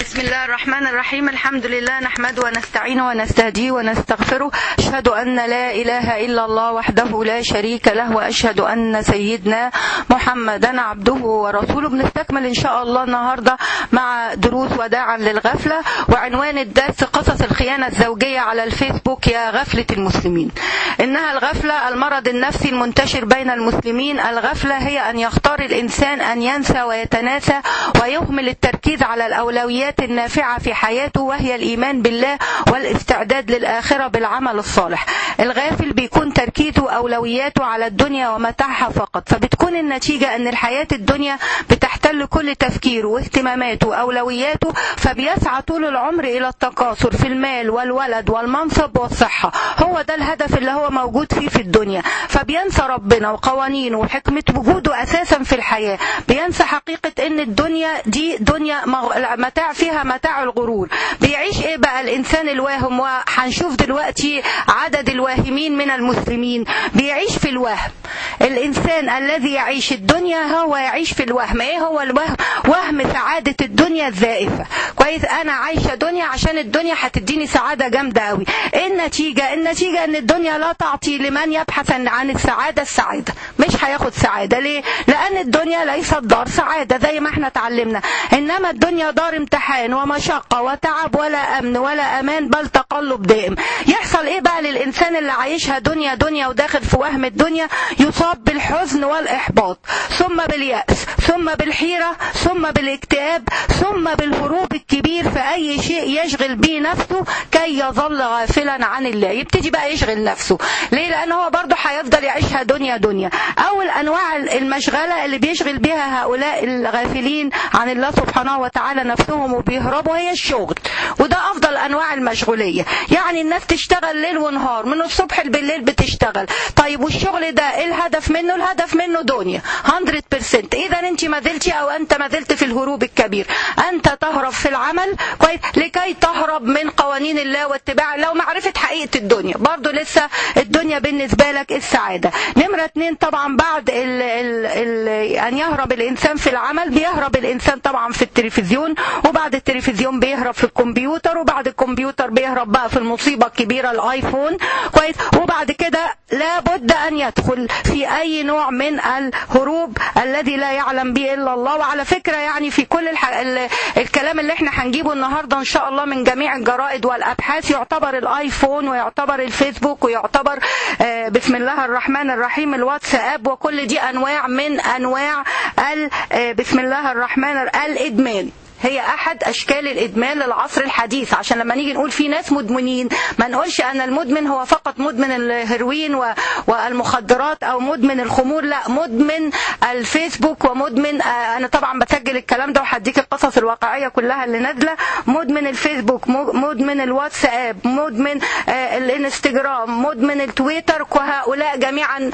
بسم الله الرحمن الرحيم الحمد لله نحمده ونستعينه ونستهديه ونستغفره أشهد أن لا إله إلا الله وحده لا شريك له وأشهد أن سيدنا محمدا عبده ورسوله بنستكمل إن شاء الله النهاردة مع دروس وداعا للغفلة وعنوان الدرس قصص الخيانة الزوجية على الفيسبوك يا غفلة المسلمين إنها الغفلة المرض النفسي المنتشر بين المسلمين الغفلة هي أن يختار الإنسان أن ينسى ويتناسى ويهمل التركيز على الأولويات النافعة في حياته وهي الإيمان بالله والاستعداد للآخرة بالعمل الصالح الغافل بيكون تركيزه أولوياته على الدنيا ومتاعها فقط فبتكون النتيجة أن الحياة الدنيا بتحتل كل تفكيره واهتماماته وأولوياته فبيسعى طول العمر إلى التكاثر في المال والولد والمنصب والصحة هو ده الهدف اللي هو موجود فيه في الدنيا فبينسى ربنا وقوانينه وحكمة وجوده أساسا في الحياة بينسى حقيقة أن الدنيا دي دنيا متاع فيها متاع الغرور بيعيش ايه بقى الانسان الواهم وهنشوف دلوقتي عدد الواهمين من المسلمين بيعيش في الوهم الانسان الذي يعيش الدنيا هو يعيش في الوهم ايه هو الوهم وهم سعادة الدنيا الزائفة كويس انا عايشة دنيا عشان الدنيا هتديني سعادة جامدة قوي ايه النتيجة النتيجة ان الدنيا لا تعطي لمن يبحث عن السعادة السعادة مش هياخد سعادة ليه لان الدنيا ليست دار سعادة زي ما احنا اتعلمنا انما الدنيا دار امتحان ومشقة وتعب ولا امن ولا امان بل تقلب دائم يحصل ايه بقى للانسان اللي عايشها دنيا دنيا وداخل في وهم الدنيا يصاب بالحزن والاحباط ثم باليأس ثم بالحيرة ثم بالاكتئاب ثم بالهروب الكبير في اي شيء يشغل به نفسه كي يظل غافلا عن الله يبتدي بقى يشغل نفسه ليه لان هو برضه هيفضل يعيشها دنيا دنيا اول انواع المشغله اللي بيشغل بها هؤلاء الغافلين عن الله سبحانه وتعالى نفسهم وبيهربوا هي الشغل وده افضل انواع المشغوليه يعني الناس تشتغل ليل ونهار من الصبح بالليل بتشتغل طيب والشغل ده ايه الهدف منه الهدف منه دنيا 100% اذا انت ما زلتي او انت ما زلت في الهروب الكبير انت تهرب في العمل كويس لكي تهرب من قوانين الله واتباع لو معرفه حقيقه الدنيا برضه لسه الدنيا بالنسبه لك السعاده نمره اتنين طبعا بعد ال ال ال ان يهرب الانسان في العمل بيهرب الانسان طبعا في التلفزيون وبعد التلفزيون بيهرب في الكمبيوتر وبعد الكمبيوتر بيهرب بقى في المصيبه الكبيره الايفون كويس وبعد كده لابد ان يدخل في اي نوع من الهروب الذي لا يعلم به الا الله وعلى فكره يعني في كل الح... ال... الكلام اللي احنا هنجيبه النهارده ان شاء الله من جميع الجرائد والابحاث يعتبر الايفون ويعتبر الفيسبوك ويعتبر آه بسم الله الرحمن الرحيم الواتساب وكل دي انواع من انواع ال... آه بسم الله الرحمن الادمان هي احد اشكال الادمان للعصر الحديث عشان لما نيجي نقول في ناس مدمنين ما نقولش ان المدمن هو فقط مدمن الهيروين والمخدرات او مدمن الخمور لا مدمن الفيسبوك ومدمن انا طبعا بسجل الكلام ده وهديك القصص الواقعيه كلها اللي نازله مدمن الفيسبوك مدمن الواتساب مدمن الانستجرام مدمن التويتر وهؤلاء جميعا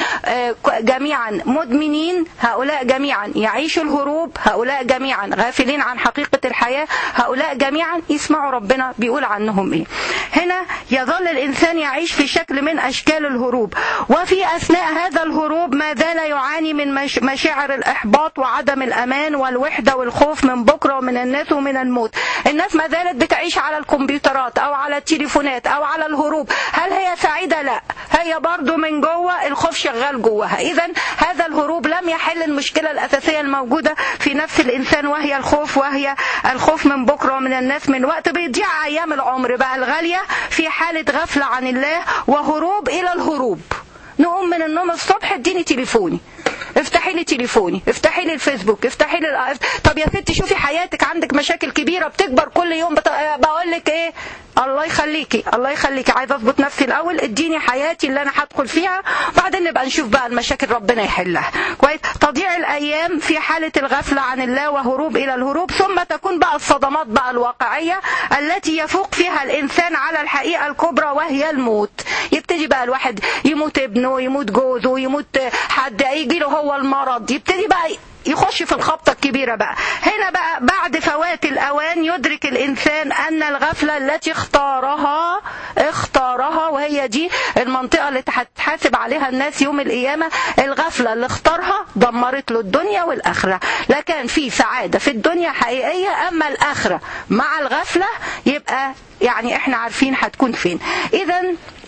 جميعا مدمنين هؤلاء جميعا يعيشوا الهروب هؤلاء جميعا غافلين عن حقيقه الحياة هؤلاء جميعا يسمعوا ربنا بيقول عنهم ايه هنا يظل الانسان يعيش في شكل من اشكال الهروب وفي اثناء هذا الهروب ما زال يعاني من مش مشاعر الاحباط وعدم الامان والوحدة والخوف من بكرة ومن الناس ومن الموت الناس ما زالت بتعيش على الكمبيوترات او على التليفونات او على الهروب هل هي سعيدة لا هي برضو من جوه الخوف شغال جواها اذا هذا الهروب لم يحل المشكلة الاساسية الموجودة في نفس الانسان وهي الخوف وهي الخوف من بكرة ومن الناس من وقت بيضيع أيام العمر بقى الغالية في حالة غفلة عن الله وهروب إلى الهروب نقوم من النوم الصبح اديني تليفوني افتحي لي تليفوني افتحي لي الفيسبوك افتحي لي الأف... طب يا ستي شوفي حياتك عندك مشاكل كبيره بتكبر كل يوم بت... بقول لك ايه الله يخليكي الله يخليكي عايزه اظبط نفسي الاول اديني حياتي اللي انا هدخل فيها وبعدين نبقى نشوف بقى المشاكل ربنا يحلها كويس تضيع الايام في حاله الغفله عن الله وهروب الى الهروب ثم تكون بقى الصدمات بقى الواقعيه التي يفوق فيها الانسان على الحقيقه الكبرى وهي الموت يبتدي بقى الواحد يموت ابنه يموت جوزه يموت حد يجي له هو المرض يبتدي بقى يخش في الخبطة الكبيرة بقى هنا بقى بعد فوات الأوان يدرك الإنسان أن الغفلة التي اختارها اختارها وهي دي المنطقة اللي هتحاسب عليها الناس يوم القيامة الغفلة اللي اختارها دمرت له الدنيا والآخرة لا كان في سعادة في الدنيا حقيقية أما الآخرة مع الغفلة يبقى يعني احنا عارفين هتكون فين إذا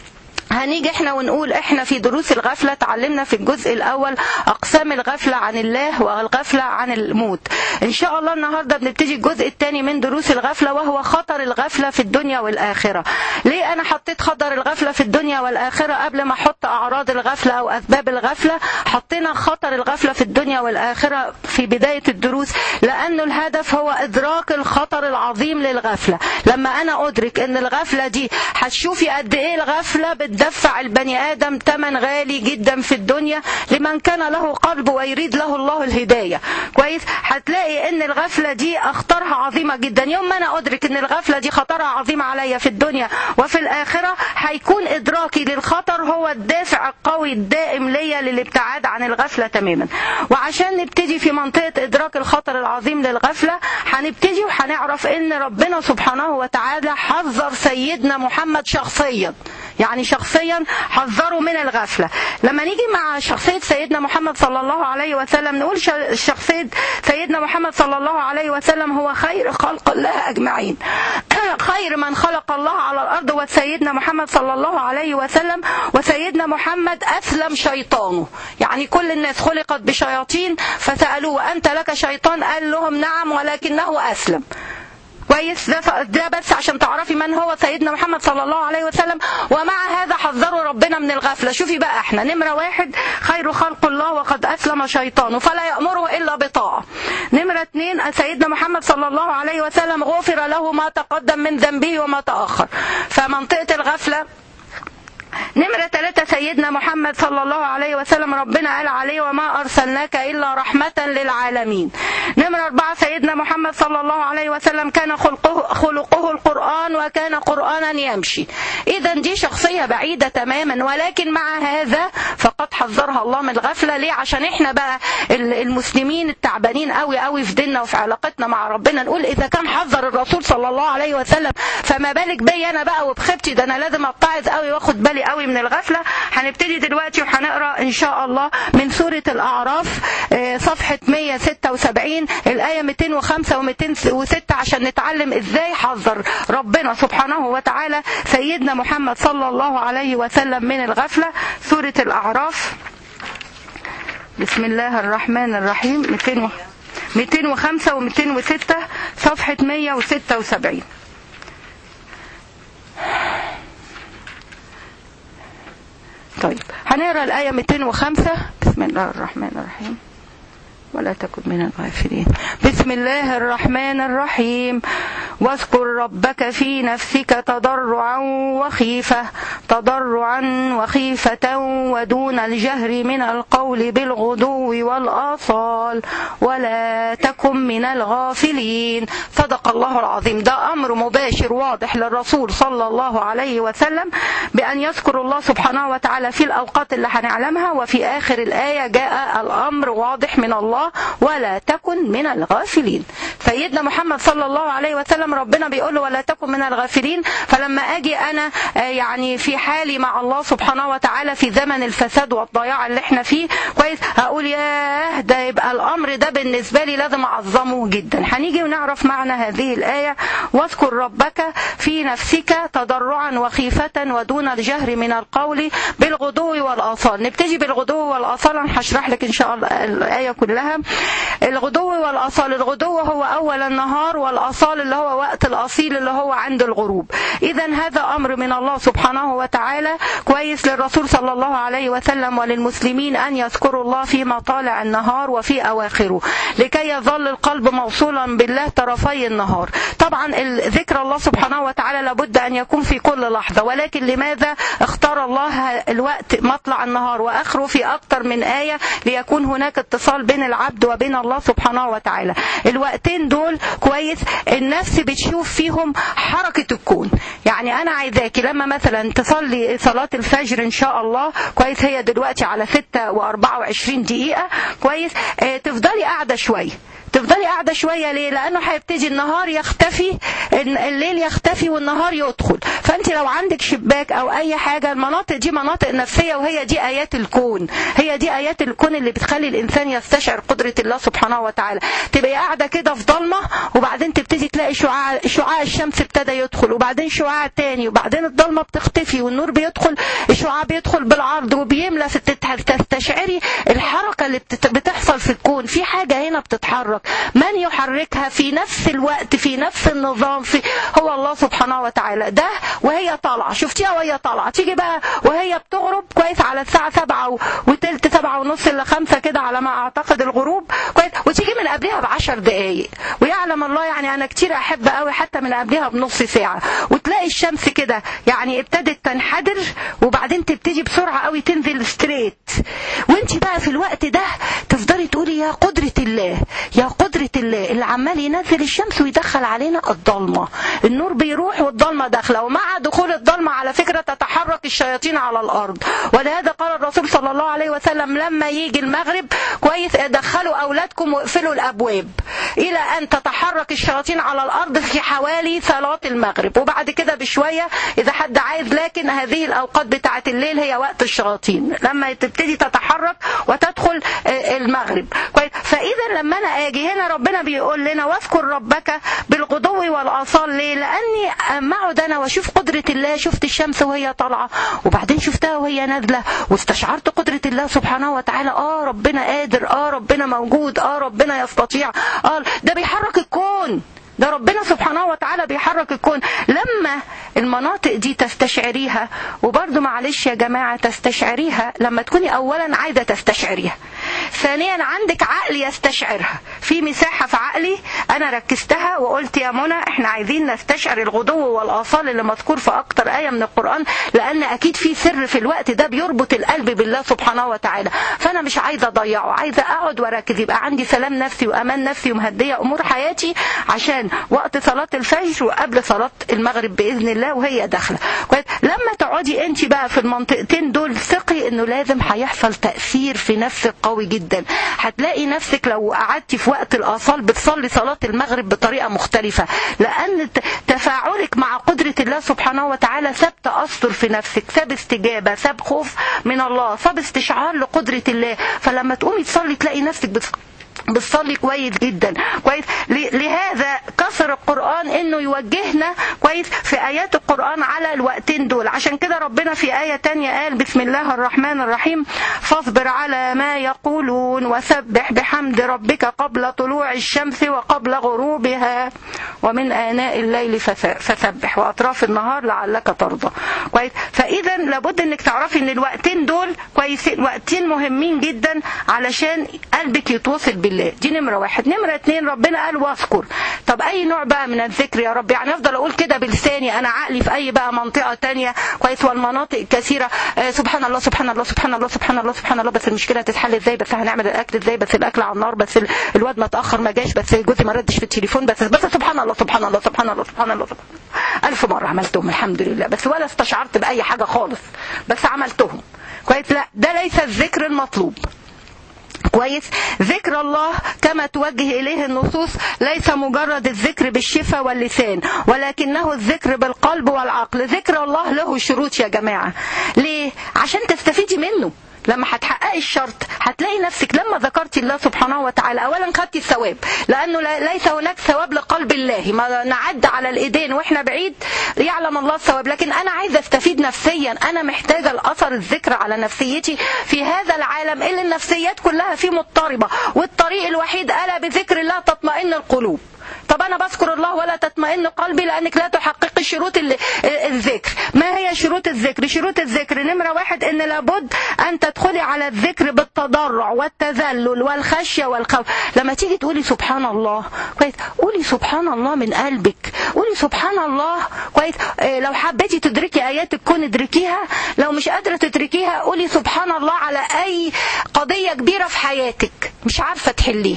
هنيجي احنا ونقول احنا في دروس الغفلة تعلمنا في الجزء الاول اقسام الغفلة عن الله والغفلة عن الموت ان شاء الله النهاردة بنبتدي الجزء الثاني من دروس الغفلة وهو خطر الغفلة في الدنيا والاخرة ليه انا حطيت خطر الغفلة في الدنيا والاخرة قبل ما احط اعراض الغفلة او اسباب الغفلة حطينا خطر الغفلة في الدنيا والاخرة في بداية الدروس لانه الهدف هو ادراك الخطر العظيم للغفلة لما انا ادرك ان الغفلة دي هتشوفي قد ايه الغفلة بتدفع البني آدم ثمن غالي جدا في الدنيا لمن كان له قلب ويريد له الله الهداية كويس هتلاقي ان الغفلة دي اخطارها عظيمة جدا يوم ما انا ادرك ان الغفلة دي خطرها عظيم عليا في الدنيا وفي الاخرة هيكون ادراكي للخطر هو الدافع القوي الدائم ليا للابتعاد عن الغفلة تماما وعشان نبتدي في منطقة ادراك الخطر العظيم للغفلة هنبتدي وهنعرف ان ربنا سبحانه وتعالى حذر سيدنا محمد شخصيا يعني شخصيا حذروا من الغفلة لما نيجي مع شخصية سيدنا محمد صلى الله عليه وسلم نقول شخصية سيدنا محمد صلى الله عليه وسلم هو خير خلق الله أجمعين خير من خلق الله على الأرض وسيدنا محمد صلى الله عليه وسلم وسيدنا محمد أسلم شيطانه يعني كل الناس خلقت بشياطين فسألوه أنت لك شيطان قال لهم نعم ولكنه أسلم كويس ده, ده بس عشان تعرفي من هو سيدنا محمد صلى الله عليه وسلم ومع هذا حذروا ربنا من الغفلة شوفي بقى احنا نمرة واحد خير خلق الله وقد أسلم شيطانه فلا يأمره إلا بطاعة نمرة اثنين سيدنا محمد صلى الله عليه وسلم غفر له ما تقدم من ذنبه وما تأخر فمنطقة الغفلة نمرة ثلاثة سيدنا محمد صلى الله عليه وسلم ربنا قال عليه وما أرسلناك إلا رحمة للعالمين نمرة أربعة سيدنا محمد صلى الله عليه وسلم كان خلقه, خلقه القرآن وكان قرآنا يمشي إذا دي شخصية بعيدة تماما ولكن مع هذا فقد حذرها الله من الغفلة ليه عشان إحنا بقى المسلمين التعبانين قوي قوي في ديننا وفي علاقتنا مع ربنا نقول إذا كان حذر الرسول صلى الله عليه وسلم فما بالك بي أنا بقى وبخيبتي ده أنا لازم أتعظ قوي واخد بالي قوي من الغفلة هنبتدي دلوقتي وهنقرا ان شاء الله من سورة الاعراف صفحة 176 الاية 205 و206 عشان نتعلم ازاي حذر ربنا سبحانه وتعالى سيدنا محمد صلى الله عليه وسلم من الغفلة سورة الاعراف بسم الله الرحمن الرحيم 200 205 و206 صفحة 176 طيب هنقرا الآية 205 بسم الله الرحمن الرحيم ولا تكن من الغافلين بسم الله الرحمن الرحيم واذكر ربك في نفسك تضرعا وخيفة تضرعا وخيفة ودون الجهر من القول بالغدو والآصال ولا تكن من الغافلين صدق الله العظيم ده أمر مباشر واضح للرسول صلى الله عليه وسلم بأن يذكر الله سبحانه وتعالى في الأوقات اللي هنعلمها وفي آخر الآية جاء الأمر واضح من الله ولا تكن من الغافلين سيدنا محمد صلى الله عليه وسلم ربنا بيقول له ولا تكن من الغافلين فلما اجي انا يعني في حالي مع الله سبحانه وتعالى في زمن الفساد والضياع اللي احنا فيه كويس هقول ياه ده يبقى الامر ده بالنسبه لي لازم اعظمه جدا هنيجي ونعرف معنى هذه الايه واذكر ربك في نفسك تضرعا وخيفه ودون الجهر من القول بالغدو والاصال نبتدي بالغدو والاصال انا هشرح لك ان شاء الله الايه كلها الغدو والاصال الغدو هو اول النهار والاصال اللي هو وقت الاصيل اللي هو عند الغروب اذا هذا امر من الله سبحانه وتعالى كويس للرسول صلى الله عليه وسلم وللمسلمين ان يذكروا الله في مطالع النهار وفي اواخره لكي يظل القلب موصولا بالله طرفي النهار طبعا ذكر الله سبحانه وتعالى لابد ان يكون في كل لحظه ولكن لماذا اختار الله الوقت مطلع النهار واخره في اكثر من ايه ليكون هناك اتصال بين العبد وبين الله سبحانه وتعالى الوقتين الوقتين دول كويس النفس بتشوف فيهم حركة الكون يعني انا عايزاكي لما مثلا تصلي صلاة الفجر ان شاء الله كويس هي دلوقتي على 6 و24 دقيقة كويس اه تفضلي قاعدة شوية تفضلي قاعده شويه ليه لانه هيبتدي النهار يختفي الليل يختفي والنهار يدخل فانت لو عندك شباك او اي حاجه المناطق دي مناطق نفسيه وهي دي ايات الكون هي دي ايات الكون اللي بتخلي الانسان يستشعر قدره الله سبحانه وتعالى تبقي قاعده كده في ضلمه وبعدين تبتدي تلاقي شعاع شعاع الشمس ابتدى يدخل وبعدين شعاع تاني وبعدين الضلمه بتختفي والنور بيدخل الشعاع بيدخل بالعرض وبيملى تستشعري الحركه اللي بتحصل في الكون في حاجه هنا بتتحرك من يحركها في نفس الوقت في نفس النظام في هو الله سبحانه وتعالى ده وهي طالعه شفتيها وهي طالعه تيجي بقى وهي بتغرب كويس على الساعه سبعة وتلت سبعة ونص الا خمسة كده على ما اعتقد الغروب كويس وتيجي من قبلها بعشر دقايق ويعلم الله يعني انا كتير احب قوي حتى من قبلها بنص ساعه وتلاقي الشمس كده يعني ابتدت تنحدر وبعدين تبتدي بسرعه قوي تنزل ستريت وانت بقى في الوقت ده تفضلي تقولي يا قدره الله يا قدرة الله اللي عمال ينزل الشمس ويدخل علينا الضلمة النور بيروح والضلمة داخلة ومع دخول الضلمة على فكرة تتحرك الشياطين على الأرض ولهذا قال الرسول صلى الله عليه وسلم لما يجي المغرب كويس دخلوا أولادكم واقفلوا الأبواب إلى أن تتحرك الشياطين على الأرض في حوالي صلاة المغرب وبعد كده بشوية إذا حد عايز لكن هذه الأوقات بتاعة الليل هي وقت الشياطين لما تبتدي تتحرك وتدخل المغرب كويس فإذا لما أنا أجي هنا ربنا بيقول لنا واذكر ربك بالغدو والآصال ليه لأني أما أقعد أنا وأشوف قدرة الله شفت الشمس وهي طالعة وبعدين شفتها وهي نازلة واستشعرت قدرة الله سبحانه وتعالى آه ربنا قادر آه ربنا موجود آه ربنا يستطيع آه ده بيحرك الكون ده ربنا سبحانه وتعالى بيحرك الكون لما المناطق دي تستشعريها وبرضه معلش يا جماعة تستشعريها لما تكوني أولا عايزة تستشعريها ثانيا عندك عقل يستشعرها في مساحة في عقلي أنا ركزتها وقلت يا منى احنا عايزين نستشعر الغدو والآصال اللي مذكور في أكتر آية من القرآن لأن أكيد في سر في الوقت ده بيربط القلب بالله سبحانه وتعالى فأنا مش عايزة أضيعه عايزة أقعد وأركز يبقى عندي سلام نفسي وأمان نفسي ومهدية أمور حياتي عشان وقت صلاة الفجر وقبل صلاة المغرب بإذن الله وهي داخلة لما تقعدي أنت بقى في المنطقتين دول ثقي إنه لازم هيحصل تأثير في نفسك قوي جدا هتلاقي نفسك لو قعدتي في وقت الآصال بتصلي صلاة المغرب بطريقة مختلفة لأن تفاعلك مع قدرة الله سبحانه وتعالى ساب تأثر في نفسك ساب استجابة ساب خوف من الله ساب استشعار لقدرة الله فلما تقومي تصلي تلاقي نفسك بتصلي بتصلي كويس جدا كويس لهذا كسر القرآن انه يوجهنا كويس في ايات القرآن على الوقتين دول عشان كده ربنا في آية تانية قال بسم الله الرحمن الرحيم فاصبر على ما يقولون وسبح بحمد ربك قبل طلوع الشمس وقبل غروبها ومن آناء الليل فسبح وأطراف النهار لعلك ترضى كويس فإذا لابد انك تعرفي ان الوقتين دول كويسين وقتين مهمين جدا علشان قلبك يتوصل بالله دي نمرة واحد نمرة اتنين ربنا قال واذكر طب اي نوع بقى من الذكر يا رب يعني افضل اقول كده بلساني انا عقلي في اي بقى منطقة تانية كويس والمناطق كثيرة آه سبحان الله سبحان الله سبحان الله سبحان الله سبحان الله بس المشكلة تتحل ازاي بس هنعمل الاكل ازاي بس الاكل على النار بس الواد ما اتاخر ما جاش بس جوزي ما ردش في التليفون بس بس سبحان الله سبحان الله سبحان الله سبحان الله سبحان الله الف مرة عملتهم الحمد لله بس ولا استشعرت باي حاجة خالص بس عملتهم كويس لا ده ليس الذكر المطلوب كويس ذكر الله كما توجه إليه النصوص ليس مجرد الذكر بالشفة واللسان ولكنه الذكر بالقلب والعقل ذكر الله له شروط يا جماعة ليه؟ عشان تستفيدي منه لما هتحققي الشرط هتلاقي نفسك لما ذكرتي الله سبحانه وتعالى اولا خدتي الثواب لانه ليس هناك ثواب لقلب الله ما نعد على الايدين واحنا بعيد يعلم الله الثواب لكن انا عايزه استفيد نفسيا انا محتاجه الاثر الذكر على نفسيتي في هذا العالم اللي النفسيات كلها فيه مضطربه والطريق الوحيد الا بذكر الله تطمئن القلوب طب انا بذكر الله ولا تطمئن قلبي لانك لا تحققي شروط الذكر ما هي شروط الذكر شروط الذكر نمرة واحد ان لابد ان تدخلي على الذكر بالتضرع والتذلل والخشية والخوف لما تيجي تقولي سبحان الله كويس قولي سبحان الله من قلبك قولي سبحان الله كويس لو حبيتي تدركي ايات الكون ادركيها لو مش قادرة تدركيها قولي سبحان الله على اي قضية كبيرة في حياتك مش عارفة تحليها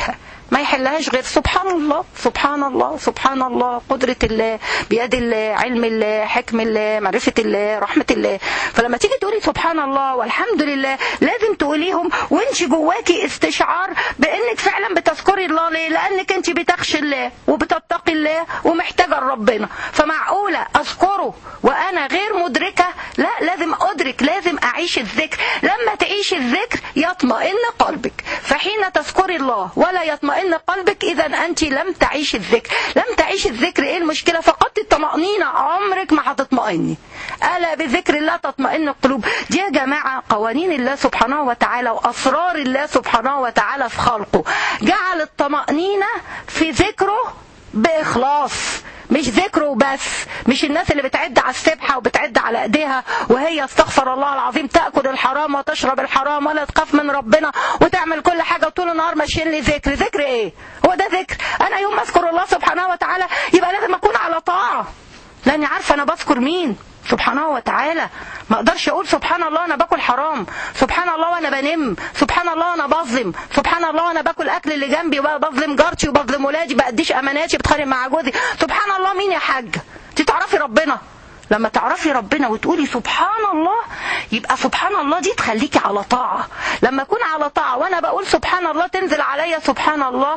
ما يحلهاش غير سبحان الله سبحان الله سبحان الله قدرة الله بيد الله علم الله حكم الله معرفة الله رحمة الله فلما تيجي تقولي سبحان الله والحمد لله لازم تقوليهم وانت جواكي استشعار بانك فعلا بتذكري الله ليه لانك انت بتخشي الله وبتتقي الله ومحتاجة ربنا فمعقولة اذكره وانا غير مدركة لا لازم ادرك لازم اعيش الذكر لما تعيش الذكر يطمئن قلبك فحين تذكري الله ولا يطمئن قلبك اذا انت لم تعيش الذكر لم تعيش الذكر ايه المشكلة فقدت الطمأنينة عمرك ما هتطمئني ألا بذكر الله تطمئن القلوب دي يا جماعة قوانين الله سبحانه وتعالى وأسرار الله سبحانه وتعالى في خلقه جعل الطمأنينة في ذكره بإخلاص مش ذكره بس مش الناس اللي بتعد على السبحة وبتعد على ايديها وهي استغفر الله العظيم تأكل الحرام وتشرب الحرام ولا تخاف من ربنا وتعمل كل حاجة طول النهار ماشيين لي ذكر ذكر ايه هو ده ذكر انا يوم ما اذكر الله سبحانه وتعالى يبقى لازم اكون على طاعة لاني عارفة انا بذكر مين سبحانه وتعالى ما اقدرش اقول سبحان الله انا باكل حرام سبحان الله وانا بنم سبحان الله وانا بظلم سبحان الله وانا باكل اكل اللي جنبي وبظلم جارتي وبظلم ولادي بأديش اماناتي بتخانق مع جوزي سبحان الله مين يا حاج انت تعرفي ربنا لما تعرفي ربنا وتقولي سبحان الله يبقى سبحان الله دي تخليكي على طاعة لما أكون على طاعة وأنا بقول سبحان الله تنزل عليا سبحان الله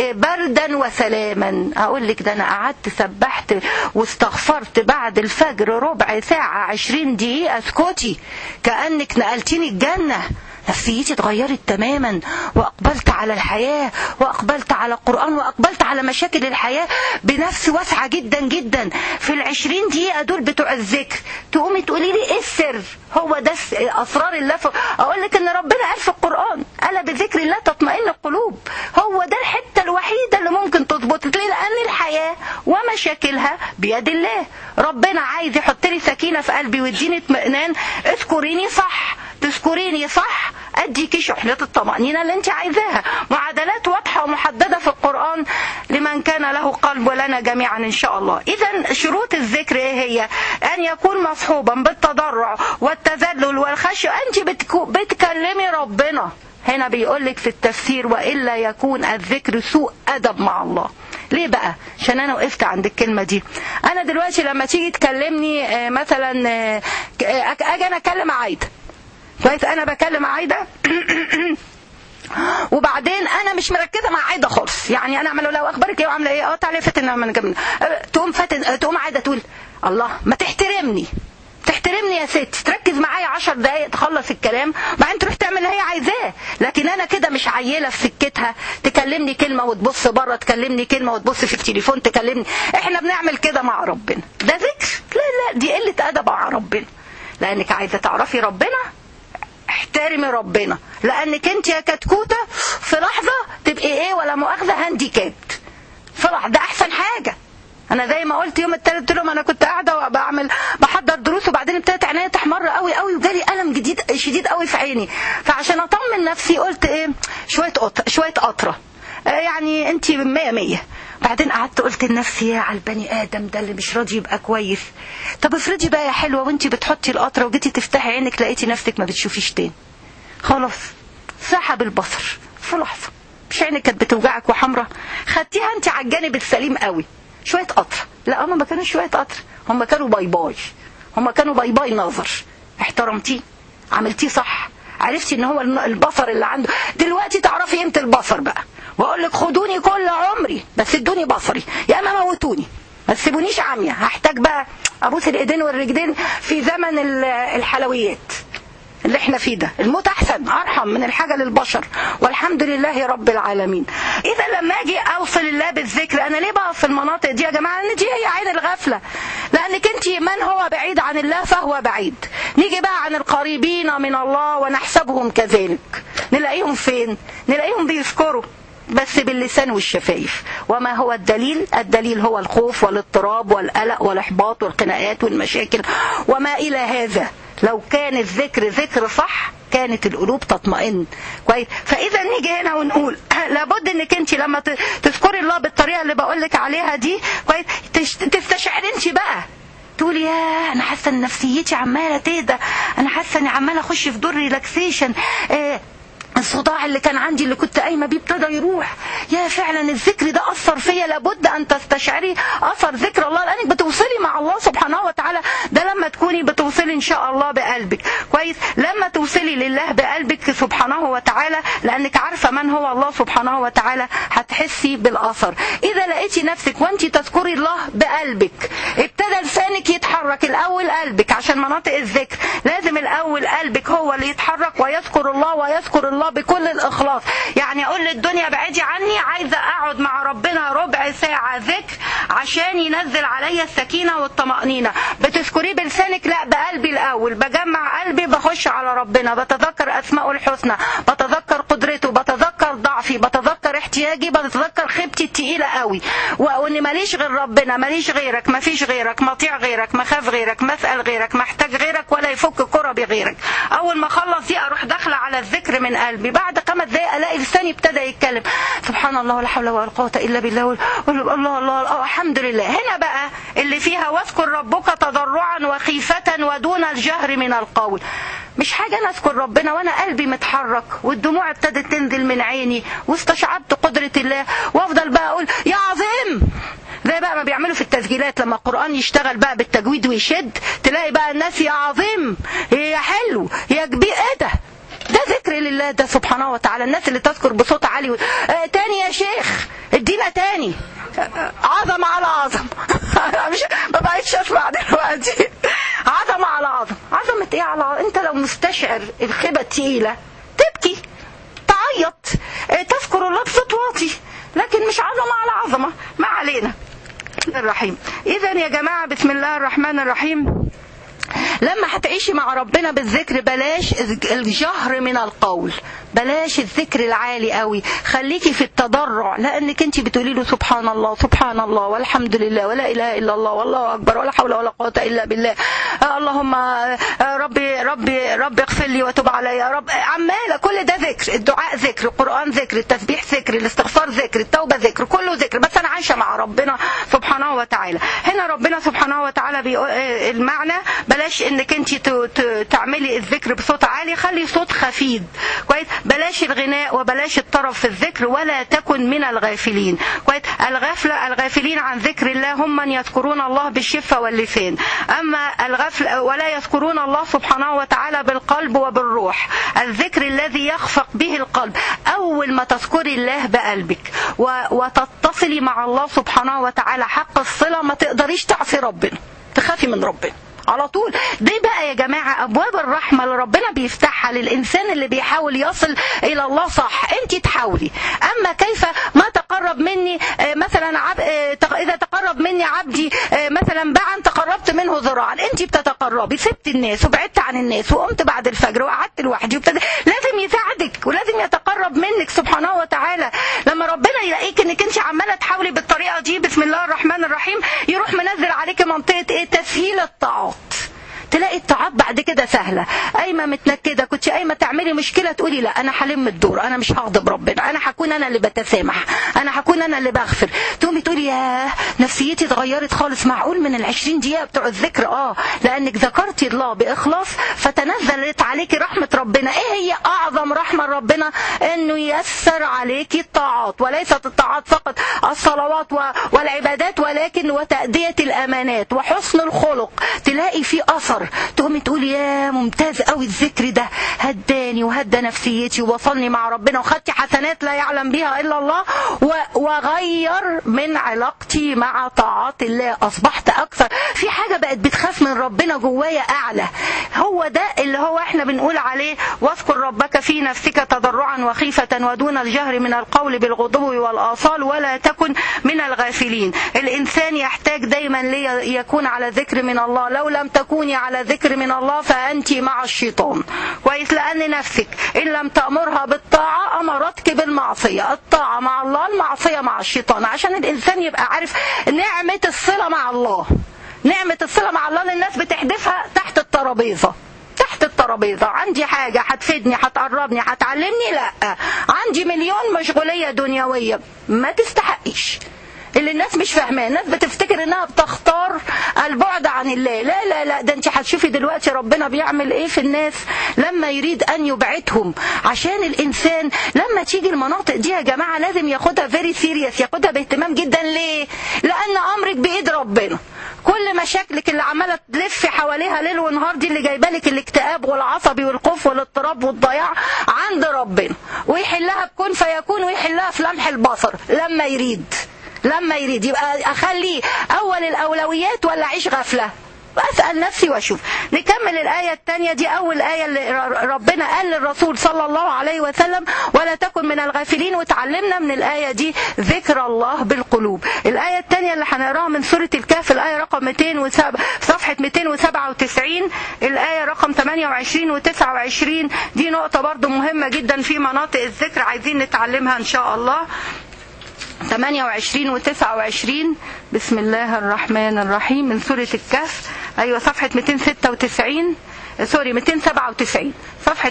بردا وسلاما أقول لك ده أنا قعدت سبحت واستغفرت بعد الفجر ربع ساعة عشرين دقيقة اسكتي كأنك نقلتيني الجنة نفسيتي اتغيرت تماما واقبلت على الحياة واقبلت على القرآن واقبلت على مشاكل الحياة بنفس واسعة جدا جدا في العشرين دقيقة دول بتوع الذكر تقومي تقولي لي ايه السر هو ده اسرار الله ف... اقول لك ان ربنا قال في القرآن الا بذكر الله تطمئن القلوب هو ده الحتة الوحيدة اللي ممكن تظبط ليه لان الحياة ومشاكلها بيد الله ربنا عايز يحط لي سكينة في قلبي ويديني اطمئنان اذكريني صح تذكريني صح اديكي شحنة الطمأنينة اللي انت عايزاها معادلات واضحة ومحددة في القرآن لمن كان له قلب ولنا جميعا ان شاء الله اذا شروط الذكر ايه هي ان يكون مصحوبا بالتضرع والتذلل والخشية انت بتكو بتكلمي ربنا هنا بيقول لك في التفسير والا يكون الذكر سوء ادب مع الله ليه بقى عشان انا وقفت عند الكلمه دي انا دلوقتي لما تيجي تكلمني مثلا اجي انا اكلم عايده كويس انا بكلم عايده وبعدين انا مش مركزه مع عايده خالص يعني انا اعمل لها اخبارك ايه وعامله ايه اه تعالي فاتن من جنبنا تقوم فاتن تقوم عايده تقول الله ما تحترمني تحترمني يا ست تركز معايا عشر دقايق تخلص الكلام بعدين تروح تعمل اللي هي عايزاه لكن انا كده مش عيله في سكتها تكلمني كلمه وتبص بره تكلمني كلمه وتبص في التليفون تكلمني احنا بنعمل كده مع ربنا ده ذكر لا لا دي قله ادب مع ربنا لانك عايزه تعرفي ربنا احترمي ربنا لانك انت يا كتكوته في لحظه تبقي ايه ولا مؤاخذه هانديكابت في لحظه ده احسن حاجه انا زي ما قلت يوم التالت قلت لهم انا كنت قاعده وبعمل بحضر دروس وبعدين ابتدت عينيا تحمر قوي قوي وجالي الم جديد شديد قوي في عيني فعشان اطمن نفسي قلت ايه شويه قطره شويه قطره يعني انت مية مية بعدين قعدت قلت لنفسي يا على البني ادم ده اللي مش راضي يبقى كويس طب افرضي بقى يا حلوه وانت بتحطي القطره وجيتي تفتحي عينك لقيتي نفسك ما بتشوفيش تاني خلاص سحب البصر في لحظه مش عينك كانت بتوجعك وحمرة خدتيها انت على الجانب السليم قوي شويه قطره لا هم ما كانوش شويه قطر هم كانوا باي باي هم كانوا باي باي نظر احترمتيه عملتيه صح عرفتي ان هو البصر اللي عنده دلوقتي تعرفي قيمه البصر بقى واقول لك خدوني كل عمري بس ادوني بصري يا اما موتوني ما تسيبونيش عاميه هحتاج بقى ابوس الايدين والرجلين في زمن الحلويات اللي احنا فيه ده الموت احسن ارحم من الحاجه للبشر والحمد لله رب العالمين اذا لما اجي اوصل الله بالذكر انا ليه بقى في المناطق دي يا جماعه ان دي هي عين الغفله لانك انت من هو بعيد عن الله فهو بعيد نيجي بقى عن القريبين من الله ونحسبهم كذلك نلاقيهم فين نلاقيهم بيذكروا بس باللسان والشفايف وما هو الدليل الدليل هو الخوف والاضطراب والقلق والاحباط والخناقات والمشاكل وما الى هذا لو كان الذكر ذكر صح كانت القلوب تطمئن كويس فاذا نيجي هنا ونقول لابد انك انت لما تذكري الله بالطريقه اللي بقول لك عليها دي كويس تستشعري انت بقى تقولي يا انا حاسه ان نفسيتي عماله تهدى انا حاسه اني عماله اخش في دور ريلاكسيشن آه الصداع اللي كان عندي اللي كنت قايمه بيه ابتدى يروح يا فعلا الذكر ده اثر فيا لابد ان تستشعري اثر ذكر الله لانك بتوصلي مع الله سبحانه وتعالى ده لما تكوني بتوصلي ان شاء الله بقلبك كويس لما توصلي لله بقلبك سبحانه وتعالى لانك عارفه من هو الله سبحانه وتعالى هتحسي بالاثر اذا لقيتي نفسك وانت تذكري الله بقلبك ابتدى لسانك يتحرك الاول قلبك عشان مناطق الذكر لازم الاول قلبك هو اللي يتحرك ويذكر الله ويذكر الله بكل الاخلاص يعني اقول للدنيا بعيدي عني عايزه اقعد مع ربنا ربع ساعه ذكر عشان ينزل عليا السكينه والطمانينه بتذكريه بلسانك لا بقلبي الاول بجمع قلبي بخش على ربنا بتذكر اسماءه الحسنى بتذكر قدرته بتذكر ضعفي بتذكر احتياجي بتذكر خيبتي التقيله قوي وان ماليش غير ربنا ماليش غيرك مفيش غيرك مطيع غيرك مخاف غيرك مسال غيرك محتاج غيرك ولا يفك كربي غيرك اول ما اخلص دي اروح داخله على الذكر من قلبي بعد خمس دقايق الاقي لساني ابتدى يتكلم سبحان الله ولا حول ولا قوه الا بالله وال- وال- الله الله الله الحمد لله هنا بقى اللي فيها واذكر ربك تضرعا وخيفه ودون الجهر من القول مش حاجة أنا أذكر ربنا وأنا قلبي متحرك والدموع ابتدت تنزل من عيني واستشعرت قدرة الله وأفضل بقى أقول يا عظيم زي بقى ما بيعملوا في التسجيلات لما القرآن يشتغل بقى بالتجويد ويشد تلاقي بقى الناس يا عظيم يا حلو يا كبير إيه ده ده ذكر لله ده سبحانه وتعالى الناس اللي تذكر بصوت عالي و... آه تاني يا شيخ ادينا تاني آه، عظمة على عظمة أنا مش ما بقيتش اسمع دلوقتي عظمة على عظمة عظمة ايه على عظمة انت لو مستشعر الخيبة التقيلة تبكي تعيط آه، تذكر الله بصوت واطي لكن مش عظمة على عظمة ما علينا الرحيم اذا يا جماعة بسم الله الرحمن الرحيم لما هتعيشي مع ربنا بالذكر بلاش الجهر من القول بلاش الذكر العالي قوي خليكي في التضرع لانك انت بتقولي له سبحان الله سبحان الله والحمد لله ولا اله الا الله والله اكبر ولا حول ولا قوه الا بالله آه اللهم آه ربي ربي ربي اغفر لي وتب علي يا رب عماله كل ده ذكر الدعاء ذكر القران ذكر التسبيح ذكر الاستغفار ذكر التوبه ذكر كله ذكر بس انا عايشه مع ربنا سبحانه وتعالى هنا ربنا سبحانه وتعالى بيقول آه، المعنى بلاش انك انت تعملي الذكر بصوت عالي خلي صوت خفيف كويس بلاش الغناء وبلاش الطرب في الذكر ولا تكن من الغافلين كويس الغفله الغافلين عن ذكر الله هم من يذكرون الله بالشفه واللسان اما الغفل ولا يذكرون الله سبحانه وتعالى بالقلب وبالروح الذكر الذي يخفق به القلب اول ما تذكري الله بقلبك و- وتتصلي مع الله سبحانه وتعالى حق الصله ما تقدريش تعصي ربنا تخافي من ربنا على طول دي بقى يا جماعة أبواب الرحمة اللي ربنا بيفتحها للإنسان اللي بيحاول يصل إلى الله صح أنت تحاولي أما كيف ما تقرب مني آه، مثلا عب... آه، تق- إذا تقرب مني عبدي آه، مثلا باعا تقربت منه ذراعا أنت بتتقربي سبت الناس وبعدت عن الناس وقمت بعد الفجر وقعدت لوحدي وابتدى لازم يساعدك ولازم يتقرب منك سبحانه وتعالى لما ربنا يلاقيك انك انت عماله تحاولي بالطريقه دي بسم الله الرحمن الرحيم يروح منزل عليك منطقه ايه تسهيل الطاعات تلاقي الطاعات بعد كده سهله قايمه متنكده كنت قايمه تعملي مشكله تقولي لا انا هلم الدور انا مش هغضب ربنا انا هكون انا اللي بتسامح انا هكون انا اللي بغفر تقومي تقولي ياه نفسيتي اتغيرت خالص معقول من العشرين دقيقه بتوع الذكر اه لانك ذكرتي الله باخلاص فتنزلت عليكي رحمه ربنا ايه هي اعظم رحمه ربنا انه ييسر عليكي الطاعات وليست الطاعات فقط الصلوات و- والعبادات ولكن وتأدية الأمانات وحسن الخلق تلاقي في أثر تقومي تقولي يا ممتاز قوي الذكر ده هداني وهدى نفسيتي ووصلني مع ربنا وخدت حسنات لا يعلم بها إلا الله و- وغير من علاقتي مع طاعات الله أصبحت أكثر في حاجة بقت بتخاف من ربنا جوايا أعلى هو ده اللي هو احنا بنقول عليه واذكر ربك في نفسك تضرعا وخيفة ودون الجهر من القول بالغضو والآصال ولا تكن من الغافلين الإنسان يحتاج دايما ليكون على ذكر من الله لو لم تكوني على ذكر من الله فأنت مع الشيطان كويس لأن نفسك إن لم تأمرها بالطاعة أمرتك بالمعصية الطاعة مع الله المعصية مع الشيطان عشان الإنسان يبقى عارف نعمة الصلة مع الله نعمة الصلة مع الله اللي الناس بتحدفها تحت الترابيزة تحت الترابيزة عندي حاجة هتفيدني هتقربني هتعلمني لا عندي مليون مشغولية دنيوية ما تستحقيش اللي الناس مش فاهماه الناس بتفتكر انها بتختار البعد عن الله لا لا لا ده انت هتشوفي دلوقتي ربنا بيعمل ايه في الناس لما يريد ان يبعدهم عشان الانسان لما تيجي المناطق دي يا جماعه لازم ياخدها فيري سيريس ياخدها باهتمام جدا ليه لان امرك بايد ربنا كل مشاكلك اللي عماله تلف حواليها ليل ونهار دي اللي جايبه لك الاكتئاب والعصبي والخوف والاضطراب والضياع عند ربنا ويحلها بكون فيكون ويحلها في لمح البصر لما يريد لما يريد يبقى اخليه اول الاولويات ولا اعيش غفله واسال نفسي واشوف نكمل الايه الثانيه دي اول ايه اللي ربنا قال للرسول صلى الله عليه وسلم ولا تكن من الغافلين وتعلمنا من الايه دي ذكر الله بالقلوب الايه الثانيه اللي هنقراها من سوره الكهف الايه رقم 207 صفحه 297 الايه رقم 28 و29 دي نقطه برضو مهمه جدا في مناطق الذكر عايزين نتعلمها ان شاء الله 28 و 29 بسم الله الرحمن الرحيم من سورة الكهف أيوة صفحة 296 سوري 297 صفحة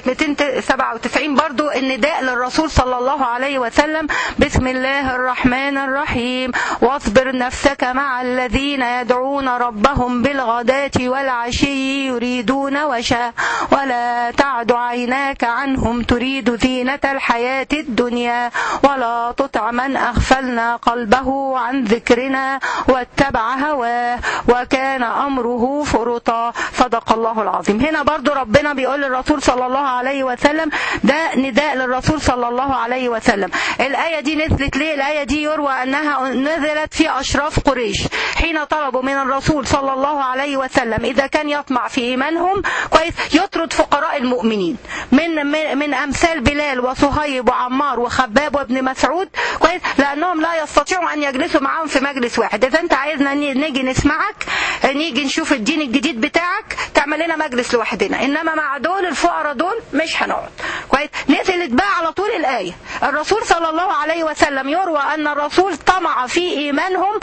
297 برضو النداء للرسول صلى الله عليه وسلم بسم الله الرحمن الرحيم واصبر نفسك مع الذين يدعون ربهم بالغداة والعشي يريدون وجهه ولا تعد عيناك عنهم تريد زينة الحياة الدنيا ولا تطع من أغفلنا قلبه عن ذكرنا واتبع هواه وكان أمره فرطا صدق الله العظيم هنا برضو ربنا بيقول للرسول صلى الله عليه وسلم ده نداء للرسول صلى الله عليه وسلم الآية دي نزلت ليه الآية دي يروى أنها نزلت في أشراف قريش حين طلبوا من الرسول صلى الله عليه وسلم إذا كان يطمع في إيمانهم كويس يطرد فقراء المؤمنين من من, من أمثال بلال وصهيب وعمار وخباب وابن مسعود كويس لأنهم لا يستطيعوا أن يجلسوا معاهم في مجلس واحد إذا أنت عايزنا نيجي نسمعك نيجي نشوف الدين الجديد بتاعك تعمل لنا مجلس لوحدنا إنما مع دول الفقراء دول مش هنقعد كويس نزلت بقى على طول الآية الرسول صلى الله عليه وسلم يروى أن الرسول طمع في إيمانهم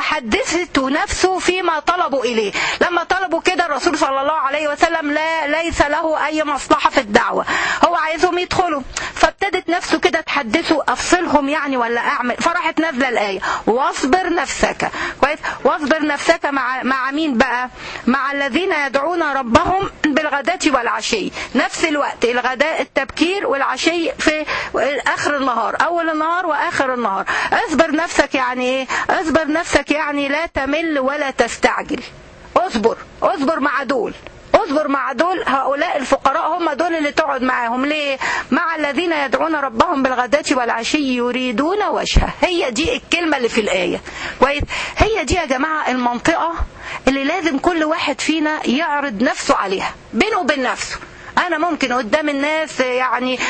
فحدثته نفسه فيما طلبوا إليه لما طلبوا كده الرسول صلى الله عليه وسلم لا ليس له أي مصلحة في الدعوة هو عايزهم يدخلوا فابتدت نفسه كده تحدثه أفصلهم يعني ولا أعمل فراحت نازلة الآية واصبر نفسك كويس واصبر نفسك مع مع مين بقى مع الذين يدعون ربهم بالغداة والعشي نفس الوقت الغداء التبكير والعشي في آخر النهار أول النهار وآخر النهار اصبر نفسك يعني إيه اصبر نفسك يعني لا تمل ولا تستعجل اصبر اصبر مع دول اصبر مع دول هؤلاء الفقراء هم دول اللي تقعد معاهم ليه مع الذين يدعون ربهم بالغداة والعشي يريدون وجهه هي دي الكلمة اللي في الآية كويس هي دي يا جماعة المنطقة اللي لازم كل واحد فينا يعرض نفسه عليها بينه وبين نفسه انا ممكن قدام الناس يعني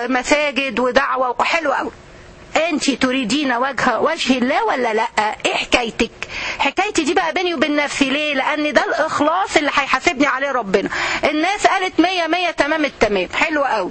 مساجد ودعوة وحلوة قوي انت تريدين وجه وجه الله ولا لا ايه حكايتك حكايتي دي بقى بيني وبين نفسي ليه لان ده الاخلاص اللي هيحاسبني عليه ربنا الناس قالت مية مية تمام التمام حلو قوي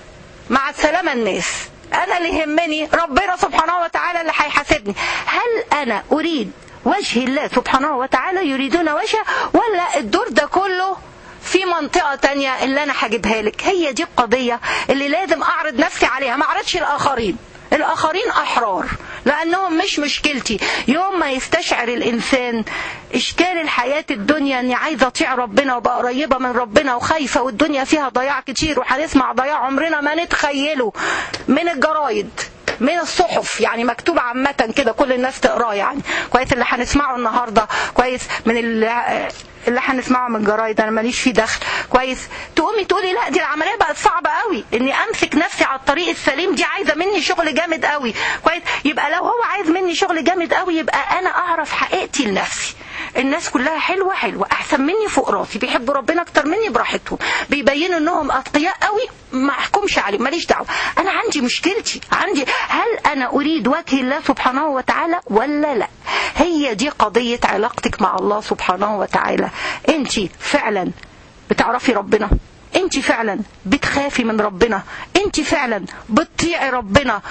مع السلامة الناس انا اللي يهمني ربنا سبحانه وتعالى اللي هيحاسبني هل انا اريد وجه الله سبحانه وتعالى يريدون وجهه ولا الدور ده كله في منطقة تانية اللي أنا هجيبها لك هي دي القضية اللي لازم أعرض نفسي عليها ما أعرضش الآخرين الآخرين أحرار لأنهم مش مشكلتي يوم ما يستشعر الإنسان إشكال الحياة الدنيا أني عايزة أطيع ربنا وبقى قريبة من ربنا وخايفة والدنيا فيها ضياع كتير وهنسمع ضياع عمرنا ما نتخيله من الجرايد من الصحف يعني مكتوب عامة كده كل الناس تقراه يعني كويس اللي هنسمعه النهاردة كويس من اللي هنسمعه من الجرايد انا ماليش فيه دخل كويس تقومي تقولي لا دي العمليه بقت صعبه قوي اني امسك نفسي على الطريق السليم دي عايزه مني شغل جامد قوي كويس يبقى لو هو عايز مني شغل جامد قوي يبقى انا اعرف حقيقتي لنفسي الناس كلها حلوه حلوه احسن مني فوق راسي بيحبوا ربنا اكتر مني براحتهم بيبينوا انهم اتقياء قوي ما احكمش عليهم ماليش دعوه انا عندي مشكلتي عندي هل انا اريد وجه الله سبحانه وتعالى ولا لا هي دي قضيه علاقتك مع الله سبحانه وتعالى انت فعلا بتعرفي ربنا انت فعلا بتخافي من ربنا انت فعلا بتطيعي ربنا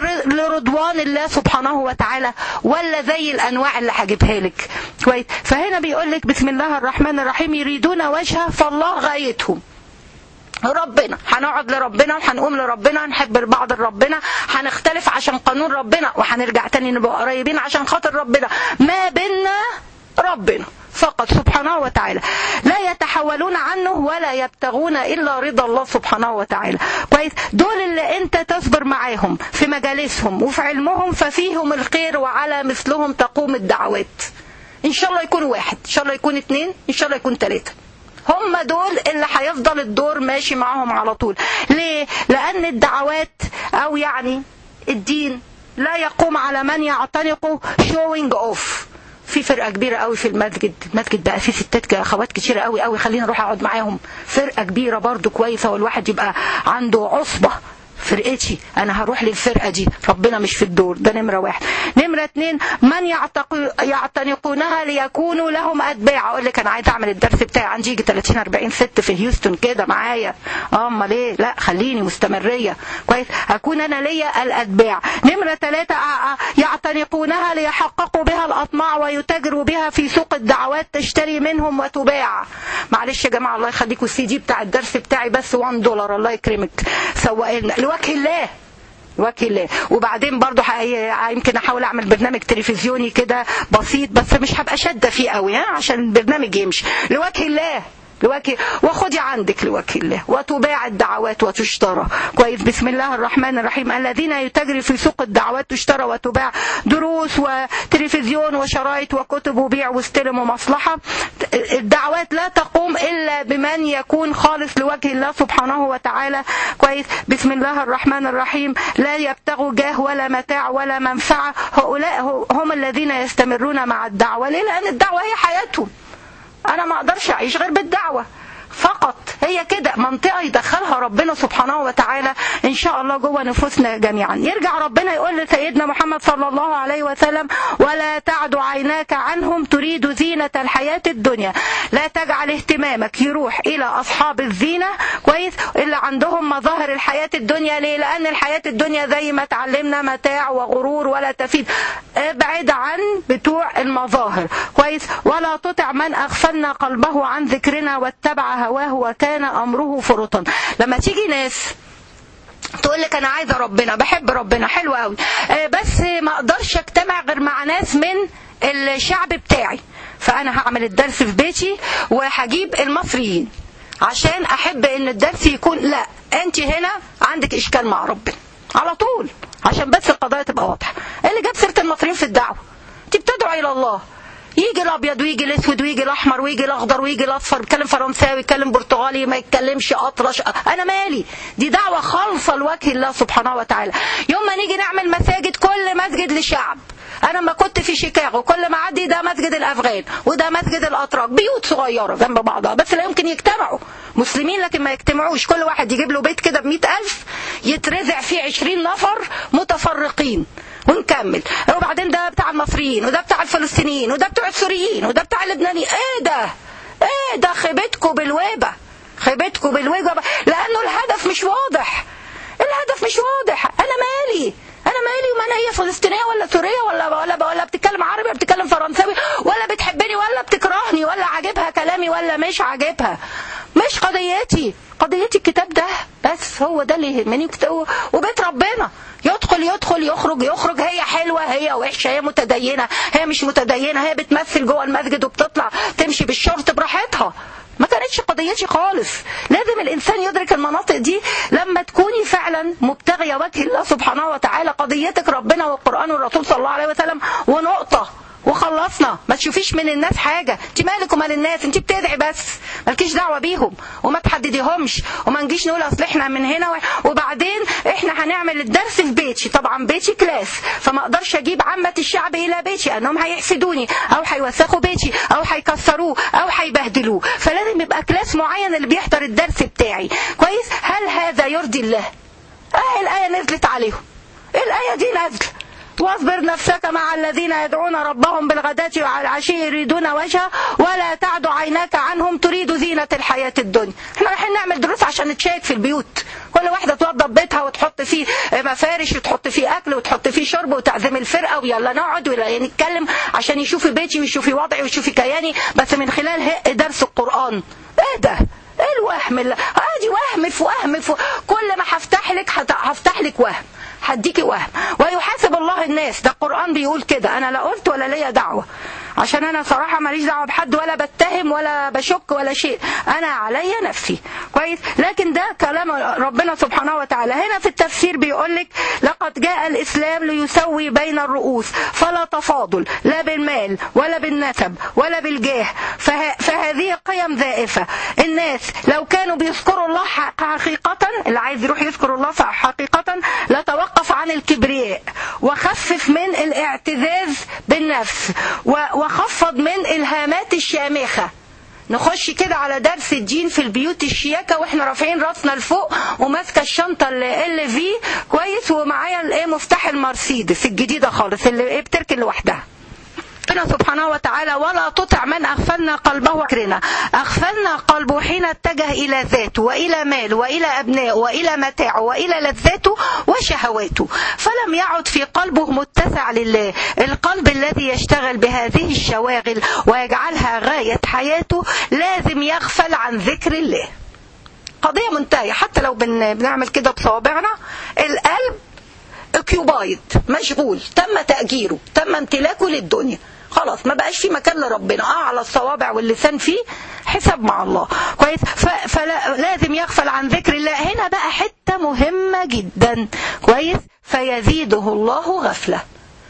لرضوان الله سبحانه وتعالى ولا زي الانواع اللي هجيبها لك كويس فهنا بيقول لك بسم الله الرحمن الرحيم يريدون وجهه فالله غايتهم ربنا هنقعد لربنا وهنقوم لربنا هنحب البعض لربنا هنختلف عشان قانون ربنا وهنرجع تاني نبقى قريبين عشان خاطر ربنا ما بيننا ربنا فقط سبحانه وتعالى لا يتحولون عنه ولا يبتغون الا رضا الله سبحانه وتعالى كويس دول اللي انت تصبر معاهم في مجالسهم وفي علمهم ففيهم الخير وعلى مثلهم تقوم الدعوات ان شاء الله يكون واحد ان شاء الله يكون اتنين ان شاء الله يكون ثلاثه هم دول اللي هيفضل الدور ماشي معاهم على طول ليه لان الدعوات او يعني الدين لا يقوم على من يعتنق شوينج اوف في فرقه كبيره قوي في المسجد المسجد بقى فيه ستات اخوات كتيره قوي قوي خلينا نروح اقعد معاهم فرقه كبيره برضو كويسه والواحد يبقى عنده عصبه فرقتي انا هروح للفرقه دي ربنا مش في الدور ده نمره واحد نمره اتنين من يعتق... يعتنقونها ليكونوا لهم اتباع اقول لك انا عايز اعمل الدرس بتاعي عندي يجي 30 40 ست في هيوستن كده معايا اه امال ايه لا خليني مستمريه كويس اكون انا ليا الاتباع نمره ثلاثه يعتنقونها ليحققوا بها الاطماع ويتاجروا بها في سوق الدعوات تشتري منهم وتباع معلش يا جماعه الله يخليكم السي دي بتاع الدرس بتاعي بس 1 دولار الله يكرمك سوق لنا لوجه الله وجه الله وبعدين برضو يمكن احاول اعمل برنامج تلفزيوني كده بسيط بس مش هبقى شاده فيه قوي ها عشان البرنامج يمشي لوجه الله لوجه وخدي عندك لوجه الله وتباع الدعوات وتشترى كويس بسم الله الرحمن الرحيم الذين يتجري في سوق الدعوات تشترى وتباع دروس وتلفزيون وشرايط وكتب وبيع واستلم ومصلحة الدعوات لا تقوم إلا بمن يكون خالص لوجه الله سبحانه وتعالى كويس بسم الله الرحمن الرحيم لا يبتغوا جاه ولا متاع ولا منفعة هؤلاء هم الذين يستمرون مع الدعوة ليه لأن الدعوة هي حياتهم انا ما اقدرش اعيش غير بالدعوه فقط هي كده منطقة يدخلها ربنا سبحانه وتعالى إن شاء الله جوه نفوسنا جميعا يرجع ربنا يقول لسيدنا محمد صلى الله عليه وسلم ولا تعد عيناك عنهم تريد زينة الحياة الدنيا لا تجعل اهتمامك يروح إلى أصحاب الزينة كويس اللي عندهم مظاهر الحياة الدنيا ليه لأن الحياة الدنيا زي ما اتعلمنا متاع وغرور ولا تفيد ابعد عن بتوع المظاهر كويس ولا تطع من أغفلنا قلبه عن ذكرنا واتبع هواه وكان امره فرطا لما تيجي ناس تقول لك انا عايزه ربنا بحب ربنا حلو قوي بس ما اقدرش اجتمع غير مع ناس من الشعب بتاعي فانا هعمل الدرس في بيتي وهجيب المصريين عشان احب ان الدرس يكون لا انت هنا عندك اشكال مع ربنا على طول عشان بس القضايا تبقى واضحه اللي جاب سيره المصريين في الدعوه انت بتدعو الى الله يجي الابيض ويجي الاسود ويجي الاحمر ويجي الاخضر ويجي الاصفر يتكلم فرنساوي يتكلم برتغالي ما يتكلمش اطرش انا مالي دي دعوه خالصه لوجه الله سبحانه وتعالى يوم ما نيجي نعمل مساجد كل مسجد لشعب انا ما كنت في شيكاغو كل ما اعدي ده مسجد الافغان وده مسجد الاتراك بيوت صغيره جنب بعضها بس لا يمكن يجتمعوا مسلمين لكن ما يجتمعوش كل واحد يجيب له بيت كده ب ألف يترزع فيه 20 نفر متفرقين ونكمل وبعدين ده بتاع المصريين وده بتاع الفلسطينيين وده بتاع السوريين وده بتاع اللبنانيين ايه ده ايه ده خيبتكم بالويبه خيبتكم بالويبه لانه الهدف مش واضح الهدف مش واضح انا مالي انا مالي وما انا هي فلسطينيه ولا سوريه ولا ولا ولا بتتكلم عربي ولا بتتكلم فرنساوي ولا بتحبني ولا بتكرهني ولا عاجبها كلامي ولا مش عاجبها مش قضيتي قضيتي الكتاب ده بس هو ده اللي يهمني وبيت ربنا يدخل يدخل يخرج يخرج هي حلوه هي وحشه هي متدينه هي مش متدينه هي بتمثل جوه المسجد وبتطلع تمشي بالشورت براحتها ما كانتش قضيتي خالص لازم الانسان يدرك المناطق دي لما تكوني فعلا مبتغيه وجه الله سبحانه وتعالى قضيتك ربنا والقران والرسول صلى الله عليه وسلم ونقطه وخلصنا ما تشوفيش من الناس حاجه انت مالك ومال الناس انت بتدعي بس مالكيش دعوه بيهم وما تحدديهمش وما نجيش نقول اصل احنا من هنا وبعدين احنا هنعمل الدرس في بيتي طبعا بيتي كلاس فما اقدرش اجيب عامه الشعب الى بيتي انهم هيحسدوني او هيوسخوا بيتي او هيكسروه او هيبهدلوه فلازم يبقى كلاس معين اللي بيحضر الدرس بتاعي كويس هل هذا يرضي الله اه الايه نزلت عليهم الايه دي نازله واصبر نفسك مع الذين يدعون ربهم بالغداة والعشي يريدون وجهه ولا تعد عيناك عنهم تريد زينة الحياة الدنيا احنا رايحين نعمل دروس عشان نتشيك في البيوت كل واحدة توضب بيتها وتحط فيه مفارش وتحط فيه اكل وتحط فيه شرب وتعزم الفرقة ويلا نقعد ولا نتكلم عشان يشوفي بيتي ويشوفي وضعي ويشوفي كياني بس من خلال درس القرآن ايه ده ايه ايه الوهم اللي ادي وهم في وهم في كل ما هفتح لك هت- هفتح لك وهم هديكي وهم ويحاسب الله الناس ده القرآن بيقول كده انا لا قلت ولا ليا دعوة عشان انا صراحة ماليش دعوة بحد ولا بتهم ولا بشك ولا شيء انا عليا نفسي كويس لكن ده كلام ربنا سبحانه وتعالى هنا في التفسير بيقول لك لقد جاء الاسلام ليسوي بين الرؤوس فلا تفاضل لا بالمال ولا بالنسب ولا بالجاه فه... فهذه قيم زائفة الناس لو كانوا بيذكروا الله حق- حقيقة اللي عايز يروح يذكر الله حقيقة لتوقف عن الكبرياء وخفف من الاعتزاز بالنفس و... وخفض من الهامات الشامخة نخش كده على درس الدين في البيوت الشياكه واحنا رافعين راسنا لفوق وماسكه الشنطه اللي ال في كويس ومعايا الايه مفتاح المرسيدس الجديده خالص اللي ايه بتركن لوحدها ربنا سبحانه وتعالى ولا تطع من أغفلنا قلبه وكرنا أغفلنا قلبه حين اتجه إلى ذاته وإلى ماله وإلى أبنائه وإلى متاعه وإلى لذاته وشهواته فلم يعد في قلبه متسع لله القلب الذي يشتغل بهذه الشواغل ويجعلها غاية حياته لازم يغفل عن ذكر الله قضية منتهية حتى لو بن- بنعمل كده بصوابعنا القلب اوكيوبايد مشغول تم تأجيره تم امتلاكه للدنيا خلاص ما بقاش في مكان لربنا اه على الصوابع واللسان فيه حساب مع الله كويس ف- فلازم يغفل عن ذكر الله هنا بقى حتة مهمة جدا كويس فيزيده الله غفلة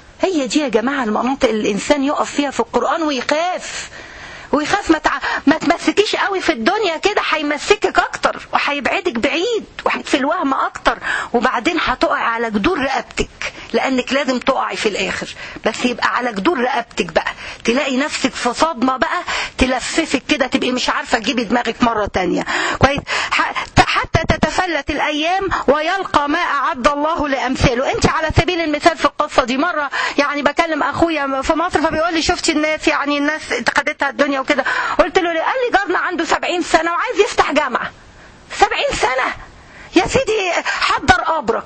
هي دي يا جماعة المناطق اللي الإنسان يقف فيها في القرآن ويخاف ويخاف ما, تع... ما تمسكيش قوي في الدنيا كده هيمسكك اكتر وهيبعدك بعيد وفي الوهم اكتر وبعدين هتقع على جدور رقبتك لانك لازم تقعي في الاخر بس يبقى على جدور رقبتك بقى تلاقي نفسك في صدمه بقى تلففك كده تبقي مش عارفه تجيبي دماغك مره تانية كويس ح- حتى تتفلت الايام ويلقى ما اعد الله لامثاله انت على سبيل المثال في القصه دي مره يعني بكلم اخويا في مصر فبيقول لي شفتي الناس يعني الناس خدتها الدنيا وكده قلت له ليه؟ قال لي جارنا عنده 70 سنه وعايز يفتح جامعه 70 سنه يا سيدي حضر قبرك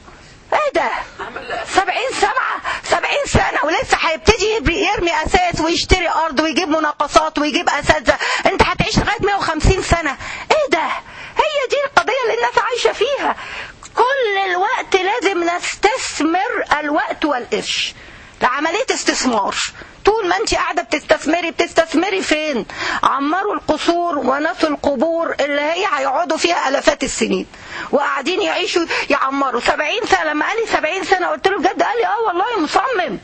ايه ده 70 سبعة 70 سنة ولسه هيبتدي يبري- يرمي اساس ويشتري ارض ويجيب مناقصات ويجيب اساتذة انت هتعيش لغاية 150 سنة ايه ده هي دي القضية اللي الناس عايشة فيها كل الوقت لازم نستثمر الوقت والقرش ده عملية استثمار طول ما انت قاعدة بتستثمري بتستثمري فين عمروا القصور ونسوا القبور اللي هي هيقعدوا فيها الافات السنين وقاعدين يعيشوا يعمروا سبعين سنة لما قال لي سبعين سنة قلت له بجد قال لي اه والله مصمم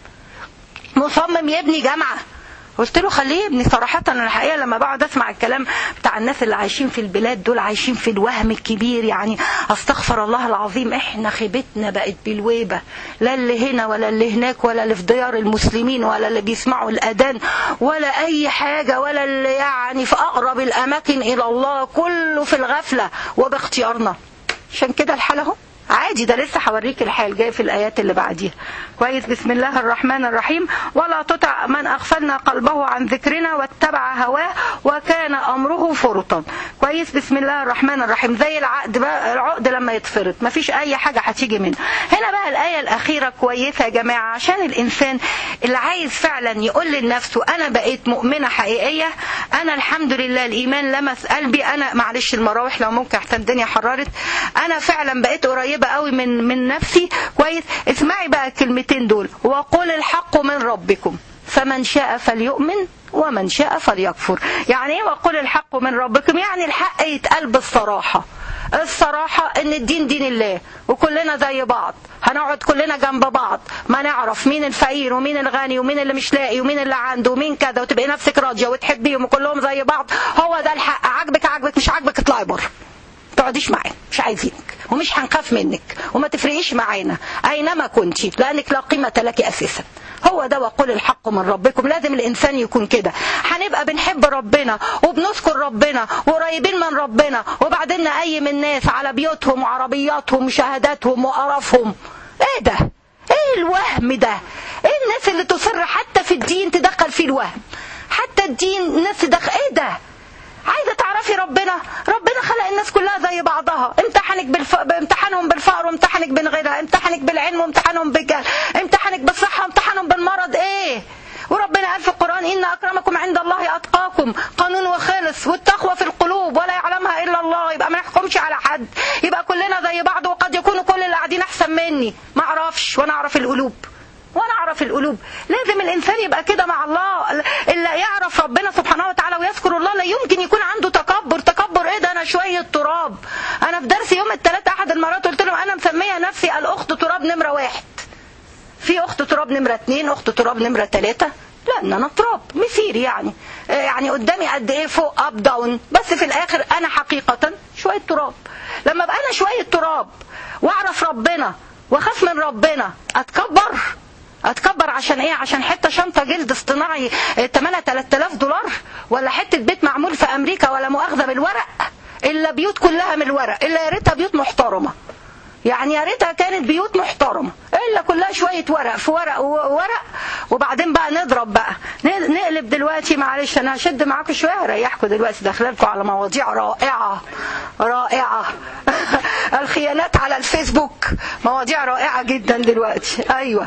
مصمم يبني جامعة قلت له خليه يبني صراحة أنا الحقيقة لما بقعد أسمع الكلام بتاع الناس اللي عايشين في البلاد دول عايشين في الوهم الكبير يعني أستغفر الله العظيم إحنا خيبتنا بقت بالويبة لا اللي هنا ولا اللي هناك ولا اللي في ديار المسلمين ولا اللي بيسمعوا الأذان ولا أي حاجة ولا اللي يعني في أقرب الأماكن إلى الله كله في الغفلة وباختيارنا عشان كده الحال اهو عادي ده لسه هوريك الحال جاي في الايات اللي بعديها كويس بسم الله الرحمن الرحيم ولا تطع من اغفلنا قلبه عن ذكرنا واتبع هواه وكان امره فرطا كويس بسم الله الرحمن الرحيم زي العقد بقى العقد لما يتفرط مفيش اي حاجه هتيجي منه هنا بقى الايه الاخيره كويسه يا جماعه عشان الانسان اللي عايز فعلا يقول لنفسه انا بقيت مؤمنه حقيقيه انا الحمد لله الايمان لمس قلبي انا معلش المراوح لو ممكن احسن الدنيا حررت انا فعلا بقيت قريبه قوي من من نفسي كويس اسمعي بقى الكلمتين دول وقل الحق من ربكم فمن شاء فليؤمن ومن شاء فليكفر يعني ايه وقل الحق من ربكم يعني الحق يتقال بالصراحه الصراحة ان الدين دين الله وكلنا زي بعض هنقعد كلنا جنب بعض ما نعرف مين الفقير ومين الغني ومين اللي مش لاقي ومين اللي عنده ومين كذا وتبقي نفسك راضية وتحبيهم وكلهم زي بعض هو ده الحق عاجبك عاجبك مش عاجبك اطلعي بره تقعديش معانا مش عايزينك ومش هنخاف منك وما تفرقيش معانا اينما كنتي لانك لا قيمه لك اساسا هو ده وقول الحق من ربكم لازم الانسان يكون كده هنبقى بنحب ربنا وبنذكر ربنا وقريبين من ربنا وبعدين نقيم الناس على بيوتهم وعربياتهم وشهاداتهم وقرفهم ايه ده ايه الوهم ده ايه الناس اللي تصر حتى في الدين تدخل فيه الوهم حتى الدين الناس تدخل ايه ده عايزه تعرفي ربنا ربنا خلق الناس كلها زي بعضها امتحنك بالف... امتحنهم بالفقر وامتحنك من غيرها امتحنك بالعلم وامتحنهم بالجهل امتحنك بالصحه وامتحنهم بالمرض ايه وربنا قال في القرآن إن أكرمكم عند الله أتقاكم قانون وخلص والتقوى في القلوب ولا يعلمها إلا اعرف القلوب وانا اعرف القلوب لازم الانسان يبقى كده مع الله اللي يعرف ربنا سبحانه وتعالى ويذكر الله لا يمكن يكون عنده تكبر تكبر ايه ده انا شويه تراب انا في درس يوم الثلاث احد المرات قلت لهم انا مسميه نفسي الاخت تراب نمره واحد في اخت تراب نمره اثنين اخت تراب نمره ثلاثه لان انا تراب مثير يعني يعني قدامي قد ايه فوق اب داون بس في الاخر انا حقيقه شويه تراب لما ابقى انا شويه تراب واعرف ربنا واخاف من ربنا اتكبر اتكبر عشان ايه عشان حته شنطه جلد اصطناعي ثمنها 3000 دولار ولا حته بيت معمول في امريكا ولا مؤاخذه بالورق الا بيوت كلها من الورق الا يا ريتها بيوت محترمه يعني يا ريتها كانت بيوت محترمه الا كلها شويه ورق في ورق وورق وبعدين بقى نضرب بقى نقلب دلوقتي معلش انا هشد معاكم شويه هريحكم دلوقتي داخله لكم على مواضيع رائعه رائعه الخيانات على الفيسبوك مواضيع رائعه جدا دلوقتي ايوه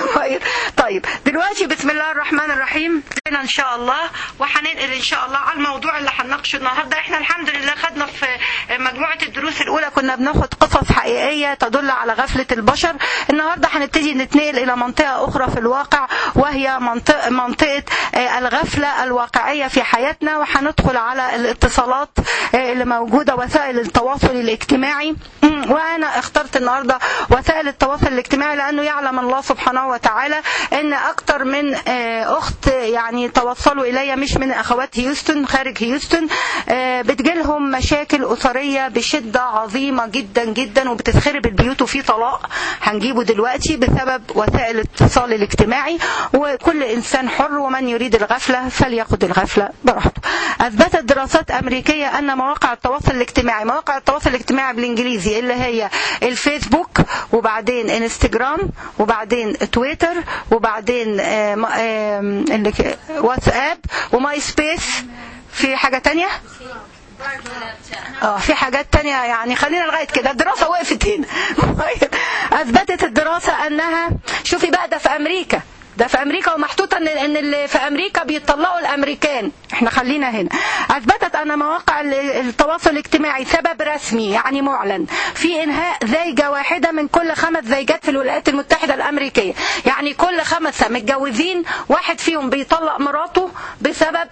طيب دلوقتي بسم الله الرحمن الرحيم ان شاء الله وهننقل ان شاء الله على الموضوع اللي هنناقشه النهارده احنا الحمد لله خدنا في مجموعه الدروس الاولى كنا بناخد قصص حقيقيه تدل على غفله البشر النهارده هنبتدي نتنقل الى منطقه اخرى في الواقع وهي منطقه منطقه الغفله الواقعيه في حياتنا وهندخل على الاتصالات اللي موجوده وسائل التواصل الاجتماعي وانا اخترت النهارده وسائل التواصل الاجتماعي لانه يعلم الله سبحانه وتعالى ان اكتر من اخت يعني توصلوا الي مش من اخوات هيوستن خارج هيوستن بتجيلهم مشاكل اسريه بشده عظيمه جدا جدا وبتتخرب البيوت وفي طلاق هنجيبه دلوقتي بسبب وسائل الاتصال الاجتماعي وكل انسان حر ومن يريد الغفله فليأخذ الغفله براحته اثبتت دراسات امريكيه ان مواقع التواصل الاجتماعي مواقع التواصل الاجتماعي بالانجليزي اللي هي الفيسبوك وبعدين انستجرام وبعدين تويتر وبعدين واتساب وماي سبيس في حاجه تانية اه في حاجات تانية يعني خلينا لغايه كده الدراسه وقفت هنا اثبتت الدراسه انها شوفي بقى ده في امريكا ده في امريكا ومحطوطه ان ان اللي في امريكا بيطلقوا الامريكان احنا خلينا هنا اثبتت ان مواقع التواصل الاجتماعي سبب رسمي يعني معلن في انهاء زيجه واحده من كل خمس زيجات في الولايات المتحده الامريكيه يعني كل خمسه متجوزين واحد فيهم بيطلق مراته بسبب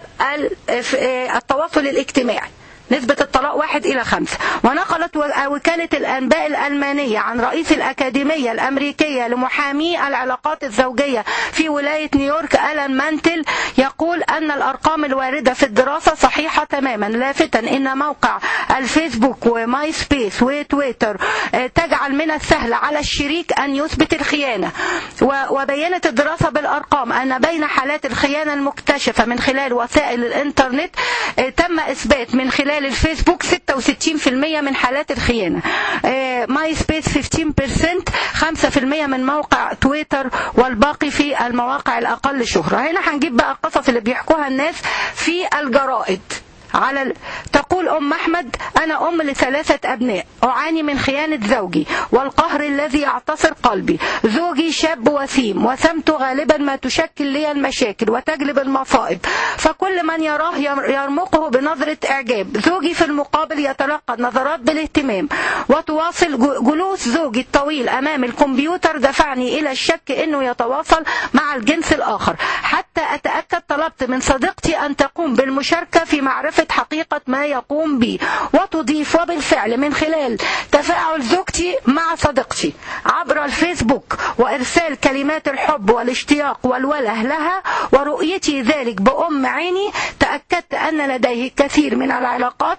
التواصل الاجتماعي نسبة الطلاق واحد إلى خمسة ونقلت وكالة الأنباء الألمانية عن رئيس الأكاديمية الأمريكية لمحامي العلاقات الزوجية في ولاية نيويورك ألان مانتل يقول أن الأرقام الواردة في الدراسة صحيحة تماما لافتا أن موقع الفيسبوك وماي سبيس وتويتر تجعل من السهل على الشريك أن يثبت الخيانة وبينت الدراسة بالأرقام أن بين حالات الخيانة المكتشفة من خلال وسائل الإنترنت تم إثبات من خلال خلال الفيسبوك 66% من حالات الخيانة ماي سبيس 15% 5% من موقع تويتر والباقي في المواقع الأقل شهرة هنا هنجيب بقى القصص اللي بيحكوها الناس في الجرائد على ال... تقول أم أحمد أنا أم لثلاثة أبناء أعاني من خيانة زوجي والقهر الذي يعتصر قلبي زوجي شاب وسيم وسمته غالبا ما تشكل لي المشاكل وتجلب المصائب فكل من يراه يرمقه بنظرة إعجاب زوجي في المقابل يتلقى النظرات بالاهتمام وتواصل جلوس زوجي الطويل أمام الكمبيوتر دفعني إلى الشك أنه يتواصل مع الجنس الآخر حتى أتأكد طلبت من صديقتي أن تقوم بالمشاركة في معرفة حقيقة ما يقوم به وتضيف وبالفعل من خلال تفاعل زوجتي مع صديقتي عبر الفيسبوك وإرسال كلمات الحب والاشتياق والوله لها ورؤيتي ذلك بأم عيني تأكدت أن لديه كثير من العلاقات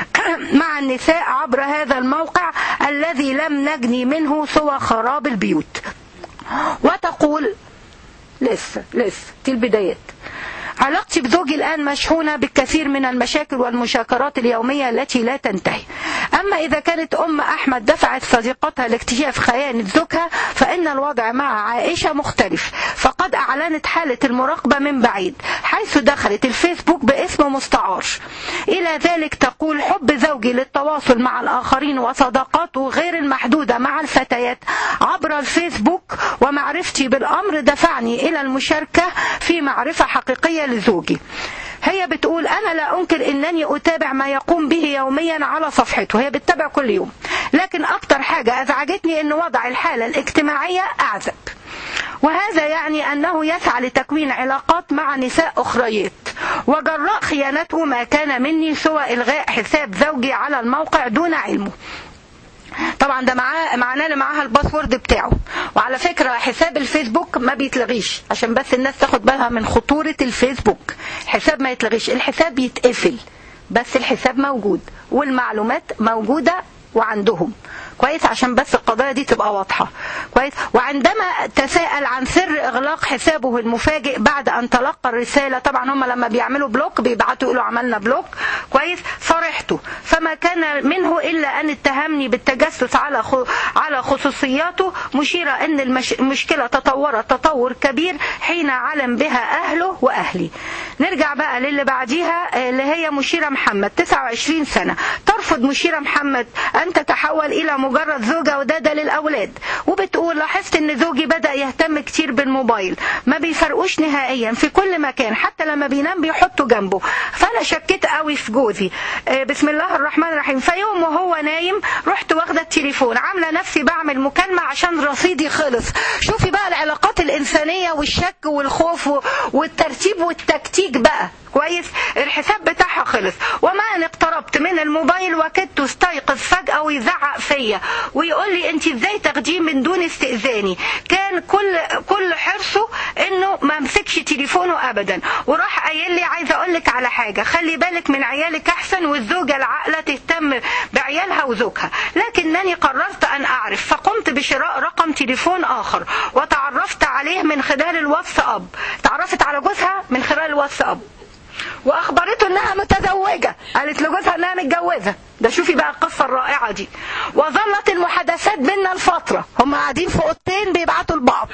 مع النساء عبر هذا الموقع الذي لم نجني منه سوى خراب البيوت وتقول لسه لسه دي البدايات علاقتي بزوجي الآن مشحونة بالكثير من المشاكل والمشاكرات اليومية التي لا تنتهي أما إذا كانت أم أحمد دفعت صديقتها لاكتشاف خيانة زوجها فإن الوضع مع عائشة مختلف فقد أعلنت حالة المراقبة من بعيد حيث دخلت الفيسبوك باسم مستعار إلى ذلك تقول حب زوجي للتواصل مع الآخرين وصداقاته غير المحدودة مع الفتيات عبر الفيسبوك ومعرفتي بالأمر دفعني إلى المشاركة في معرفة حقيقية لزوجي هي بتقول انا لا انكر انني اتابع ما يقوم به يوميا على صفحته هي بتتابع كل يوم لكن اكتر حاجة ازعجتني ان وضع الحالة الاجتماعية اعزب وهذا يعني أنه يسعى لتكوين علاقات مع نساء أخريات وجراء خيانته ما كان مني سوى إلغاء حساب زوجي على الموقع دون علمه طبعا ده معاه معناه ان معاها الباسورد بتاعه وعلى فكره حساب الفيسبوك ما بيتلغيش عشان بس الناس تاخد بالها من خطوره الفيسبوك الحساب ما يتلغيش الحساب يتقفل بس الحساب موجود والمعلومات موجوده وعندهم كويس عشان بس القضايا دي تبقى واضحة كويس وعندما تساءل عن سر إغلاق حسابه المفاجئ بعد أن تلقى الرسالة طبعا هم لما بيعملوا بلوك بيبعتوا يقولوا عملنا بلوك كويس صرحته فما كان منه إلا أن اتهمني بالتجسس على على خصوصياته مشيرة أن المشكلة تطورت تطور كبير حين علم بها أهله وأهلي نرجع بقى للي بعديها اللي هي مشيرة محمد 29 سنة ترفض مشيرة محمد أن تتحول إلى مجرد زوجة ودادة للأولاد وبتقول لاحظت ان زوجي بدأ يهتم كتير بالموبايل ما بيفرقوش نهائيا في كل مكان حتى لما بينام بيحطه جنبه فأنا شكيت قوي في جوزي بسم الله الرحمن الرحيم فيوم وهو نايم رحت واخدة التليفون عاملة نفسي بعمل مكالمة عشان رصيدي خلص شوفي بقى العلاقات الإنسانية والشك والخوف والترتيب والتكتيك بقى كويس الحساب بتاعها خلص وما ان اقتربت من الموبايل وكدت استيقظ فجأة ويزعق فيا ويقول لي انت ازاي تاخديه من دون استئذاني كان كل كل حرصه انه ما امسكش تليفونه ابدا وراح قايل لي عايزه اقول لك على حاجه خلي بالك من عيالك احسن والزوجه العاقله تهتم بعيالها وزوجها لكنني قررت ان اعرف فقمت بشراء رقم تليفون اخر وتعرفت عليه من خلال الواتساب تعرفت على جوزها من خلال الواتساب واخبرته انها متزوجه قالت لجوزها انها متجوزه ده شوفي بقى القصه الرائعه دي وظلت المحادثات بينا الفتره هم قاعدين في اوضتين بيبعتوا لبعض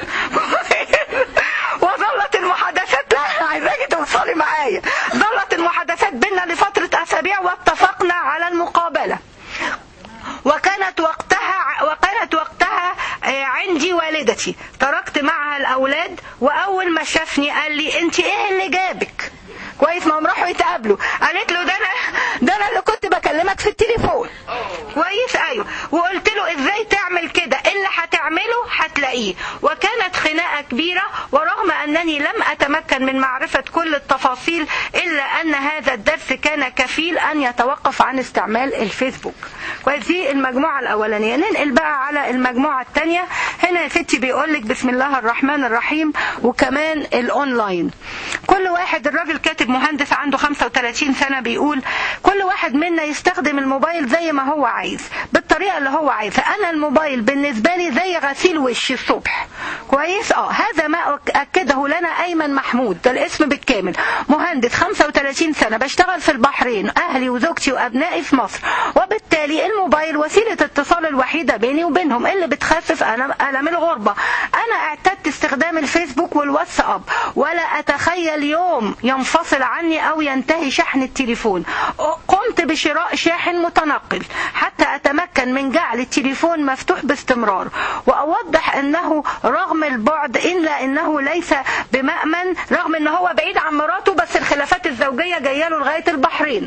وظلت المحادثات لا عايزاكي توصلي معايا ظلت المحادثات بينا لفتره اسابيع واتفقنا على المقابله وكانت وقتها وكانت وقتها عندي والدتي تركت معها الاولاد واول ما شافني قال لي انت ايه اللي جابك كويس ما هم راحوا يتقابلوا قالت له ده انا ده انا اللي كنت بكلمك في التليفون كويس ايوه وقلت له ازاي تعمل كده اللي هتعمله هتلاقيه وكانت خناقه كبيره ورغم انني لم اتمكن من معرفه كل التفاصيل الا ان هذا الدرس كان كفيل ان يتوقف عن استعمال الفيسبوك كويس دي المجموعه الاولانيه ننقل بقى على المجموعه الثانيه هنا يا ستي بيقول لك بسم الله الرحمن الرحيم وكمان الاونلاين كل واحد الراجل كاتب مهندس عنده 35 سنة بيقول كل واحد منا يستخدم الموبايل زي ما هو عايز بالطريقة اللي هو عايزها أنا الموبايل بالنسبة لي زي غسيل وش الصبح كويس اه هذا ما أكده لنا أيمن محمود ده الاسم بالكامل مهندس 35 سنة بشتغل في البحرين أهلي وزوجتي وأبنائي في مصر وبالتالي الموبايل وسيلة اتصال الوحيدة بيني وبينهم اللي بتخفف ألم الغربة أنا اعتدت استخدام الفيسبوك والواتساب ولا أتخيل يوم ينفصل عني أو ينتهي شحن التليفون قمت بشراء شاحن متنقل حتى أتمكن من جعل التليفون مفتوح باستمرار وأوضح أنه رغم البعد إلا أنه ليس بمأمن رغم أنه هو بعيد عن مراته بس الخلافات الزوجية جاية له لغاية البحرين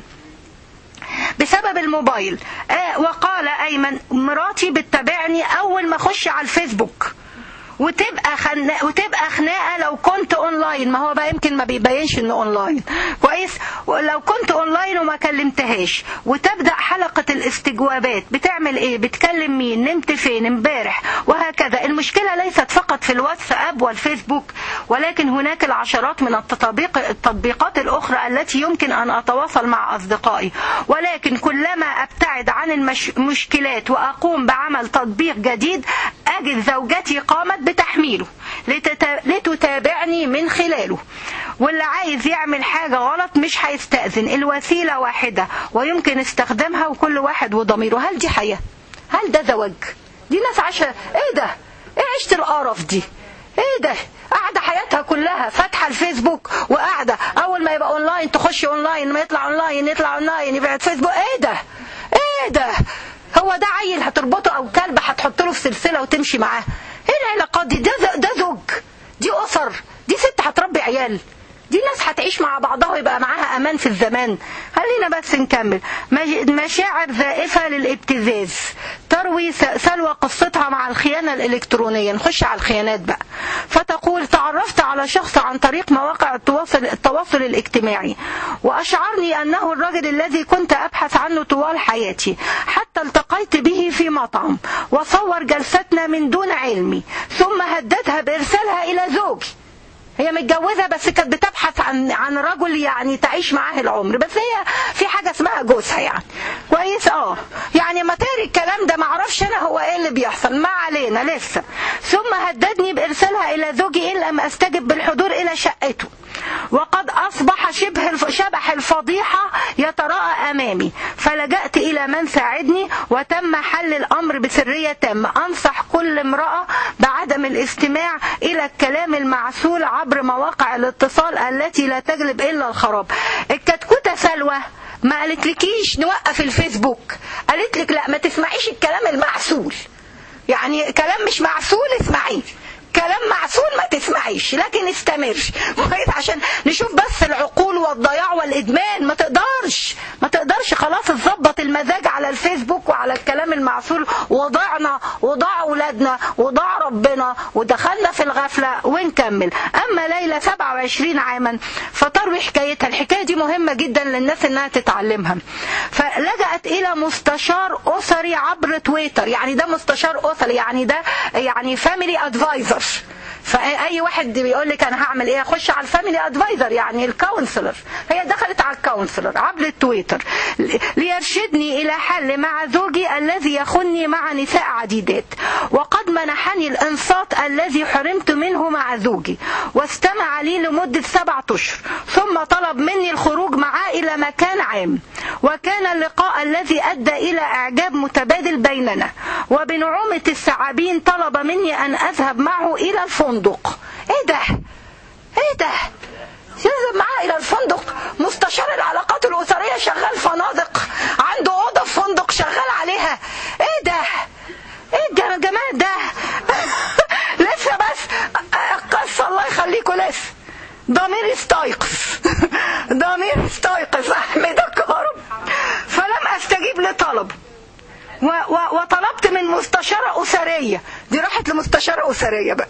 بسبب الموبايل آه وقال أيمن مراتي بتتابعني أول ما أخش على الفيسبوك وتبقى خناقه وتبقى خناقه لو كنت اونلاين ما هو بقى يمكن ما بيبينش انه اونلاين كويس لو كنت اونلاين وما كلمتهاش وتبدا حلقه الاستجوابات بتعمل ايه بتكلم مين نمت فين امبارح وهكذا المشكله ليست فقط في الواتساب والفيسبوك ولكن هناك العشرات من التطبيق التطبيقات الاخرى التي يمكن ان اتواصل مع اصدقائي ولكن كلما ابتعد عن المشكلات واقوم بعمل تطبيق جديد اجد زوجتي قامت بتحميله لتتابعني من خلاله واللي عايز يعمل حاجة غلط مش هيستأذن الوسيلة واحدة ويمكن استخدامها وكل واحد وضميره هل دي حياة هل ده زواج دي ناس عايشة ايه ده ايه عيشة القرف دي ايه ده قاعدة حياتها كلها فاتحة الفيسبوك وقاعدة اول ما يبقى اونلاين تخش اونلاين ما يطلع اونلاين يطلع اونلاين يبقى فيسبوك ايه ده ايه ده هو ده عيل هتربطه او كلب هتحط له في سلسله وتمشي معاه ايه العلاقات دي ده ده زوج دي اسر دي ست هتربي عيال دي ناس هتعيش مع بعضها ويبقى معاها امان في الزمان خلينا بس نكمل مج- مشاعر ذائفه للابتزاز تروي س- سلوى قصتها مع الخيانه الالكترونيه نخش على الخيانات بقى فتقول تعرفت على شخص عن طريق مواقع التواصل التواصل الاجتماعي واشعرني انه الرجل الذي كنت ابحث عنه طوال حياتي حتى التقيت به في مطعم وصور جلستنا من دون علمي ثم هددها بارسالها الى زوجي هي متجوزة بس كانت بتبحث عن عن رجل يعني تعيش معاه العمر بس هي في حاجة اسمها جوزها يعني كويس اه يعني ما تقري الكلام ده ما اعرفش انا هو ايه اللي بيحصل ما علينا لسه ثم هددني بارسالها الى زوجي ان لم استجب بالحضور الى شقته وقد اصبح شبه الف- شبح الفضيحة يتراءى امامي فلجأت الى من ساعدني وتم حل الامر بسرية تامة انصح كل امرأة بعدم الاستماع الى الكلام المعسول عبر مواقع الاتصال التي لا تجلب الا الخراب الكتكوتة سلوى ما قالتلكيش نوقف الفيسبوك قالت لك لا ما تسمعيش الكلام المعسول يعني كلام مش معسول اسمعيه كلام معسول ما تسمعيش لكن استمر كويس عشان نشوف بس العقول والضياع والادمان ما تقدرش ما تقدرش خلاص تظبط المزاج على الفيسبوك وعلى الكلام المعسول وضعنا وضاع اولادنا وضاع ربنا ودخلنا في الغفله ونكمل اما ليلى 27 عاما فتروي حكايتها الحكايه دي مهمه جدا للناس انها تتعلمها فلجأت الى مستشار اسري عبر تويتر يعني ده مستشار اسري يعني ده يعني فاميلي ادفايزر فاي واحد بيقول لك انا هعمل ايه اخش على الفاميلي ادفايزر يعني الكونسلر هي دخلت على الكونسلر عبر التويتر ل- ليرشدني الى حل مع زوجي الذي يخني مع نساء عديدات وقد منحني الانصات الذي حرمت منه مع زوجي واستمع لي لمدة سبعة اشهر ثم طلب مني الخروج معاه الى مكان عام وكان اللقاء الذي ادى الى اعجاب متبادل بيننا وبنعومة الثعابين طلب مني ان اذهب معه الى الفندق ايه ده ايه ده يذهب معاه الى الفندق مستشار العلاقات الاسريه شغال فنادق عنده اوضه في فندق شغال عليها ايه ده ايه الج- الجمال ده لسه بس القصه الله يخليكم لسه ضمير استيقظ ضمير استيقظ احمدك يا رب فلم استجيب لطلبه و و وطلبت من مستشارة أسرية دي راحت لمستشارة أسرية بقى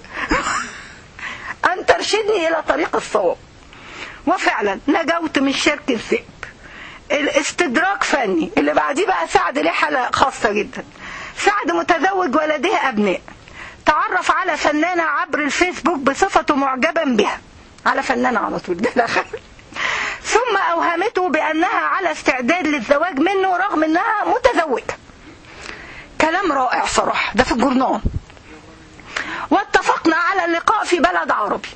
أن ترشدني إلى طريق الصواب وفعلا نجوت من شرك الذئب الاستدراك فني اللي بعديه بقى سعد ليه حالة خاصة جدا سعد متزوج ولديه أبناء تعرف على فنانة عبر الفيسبوك بصفته معجبا بها على فنانة على طول ده لا خير. ثم أوهمته بأنها على استعداد للزواج منه رغم أنها متزوجة كلام رائع صراحة ده في الجورنال واتفقنا على اللقاء في بلد عربي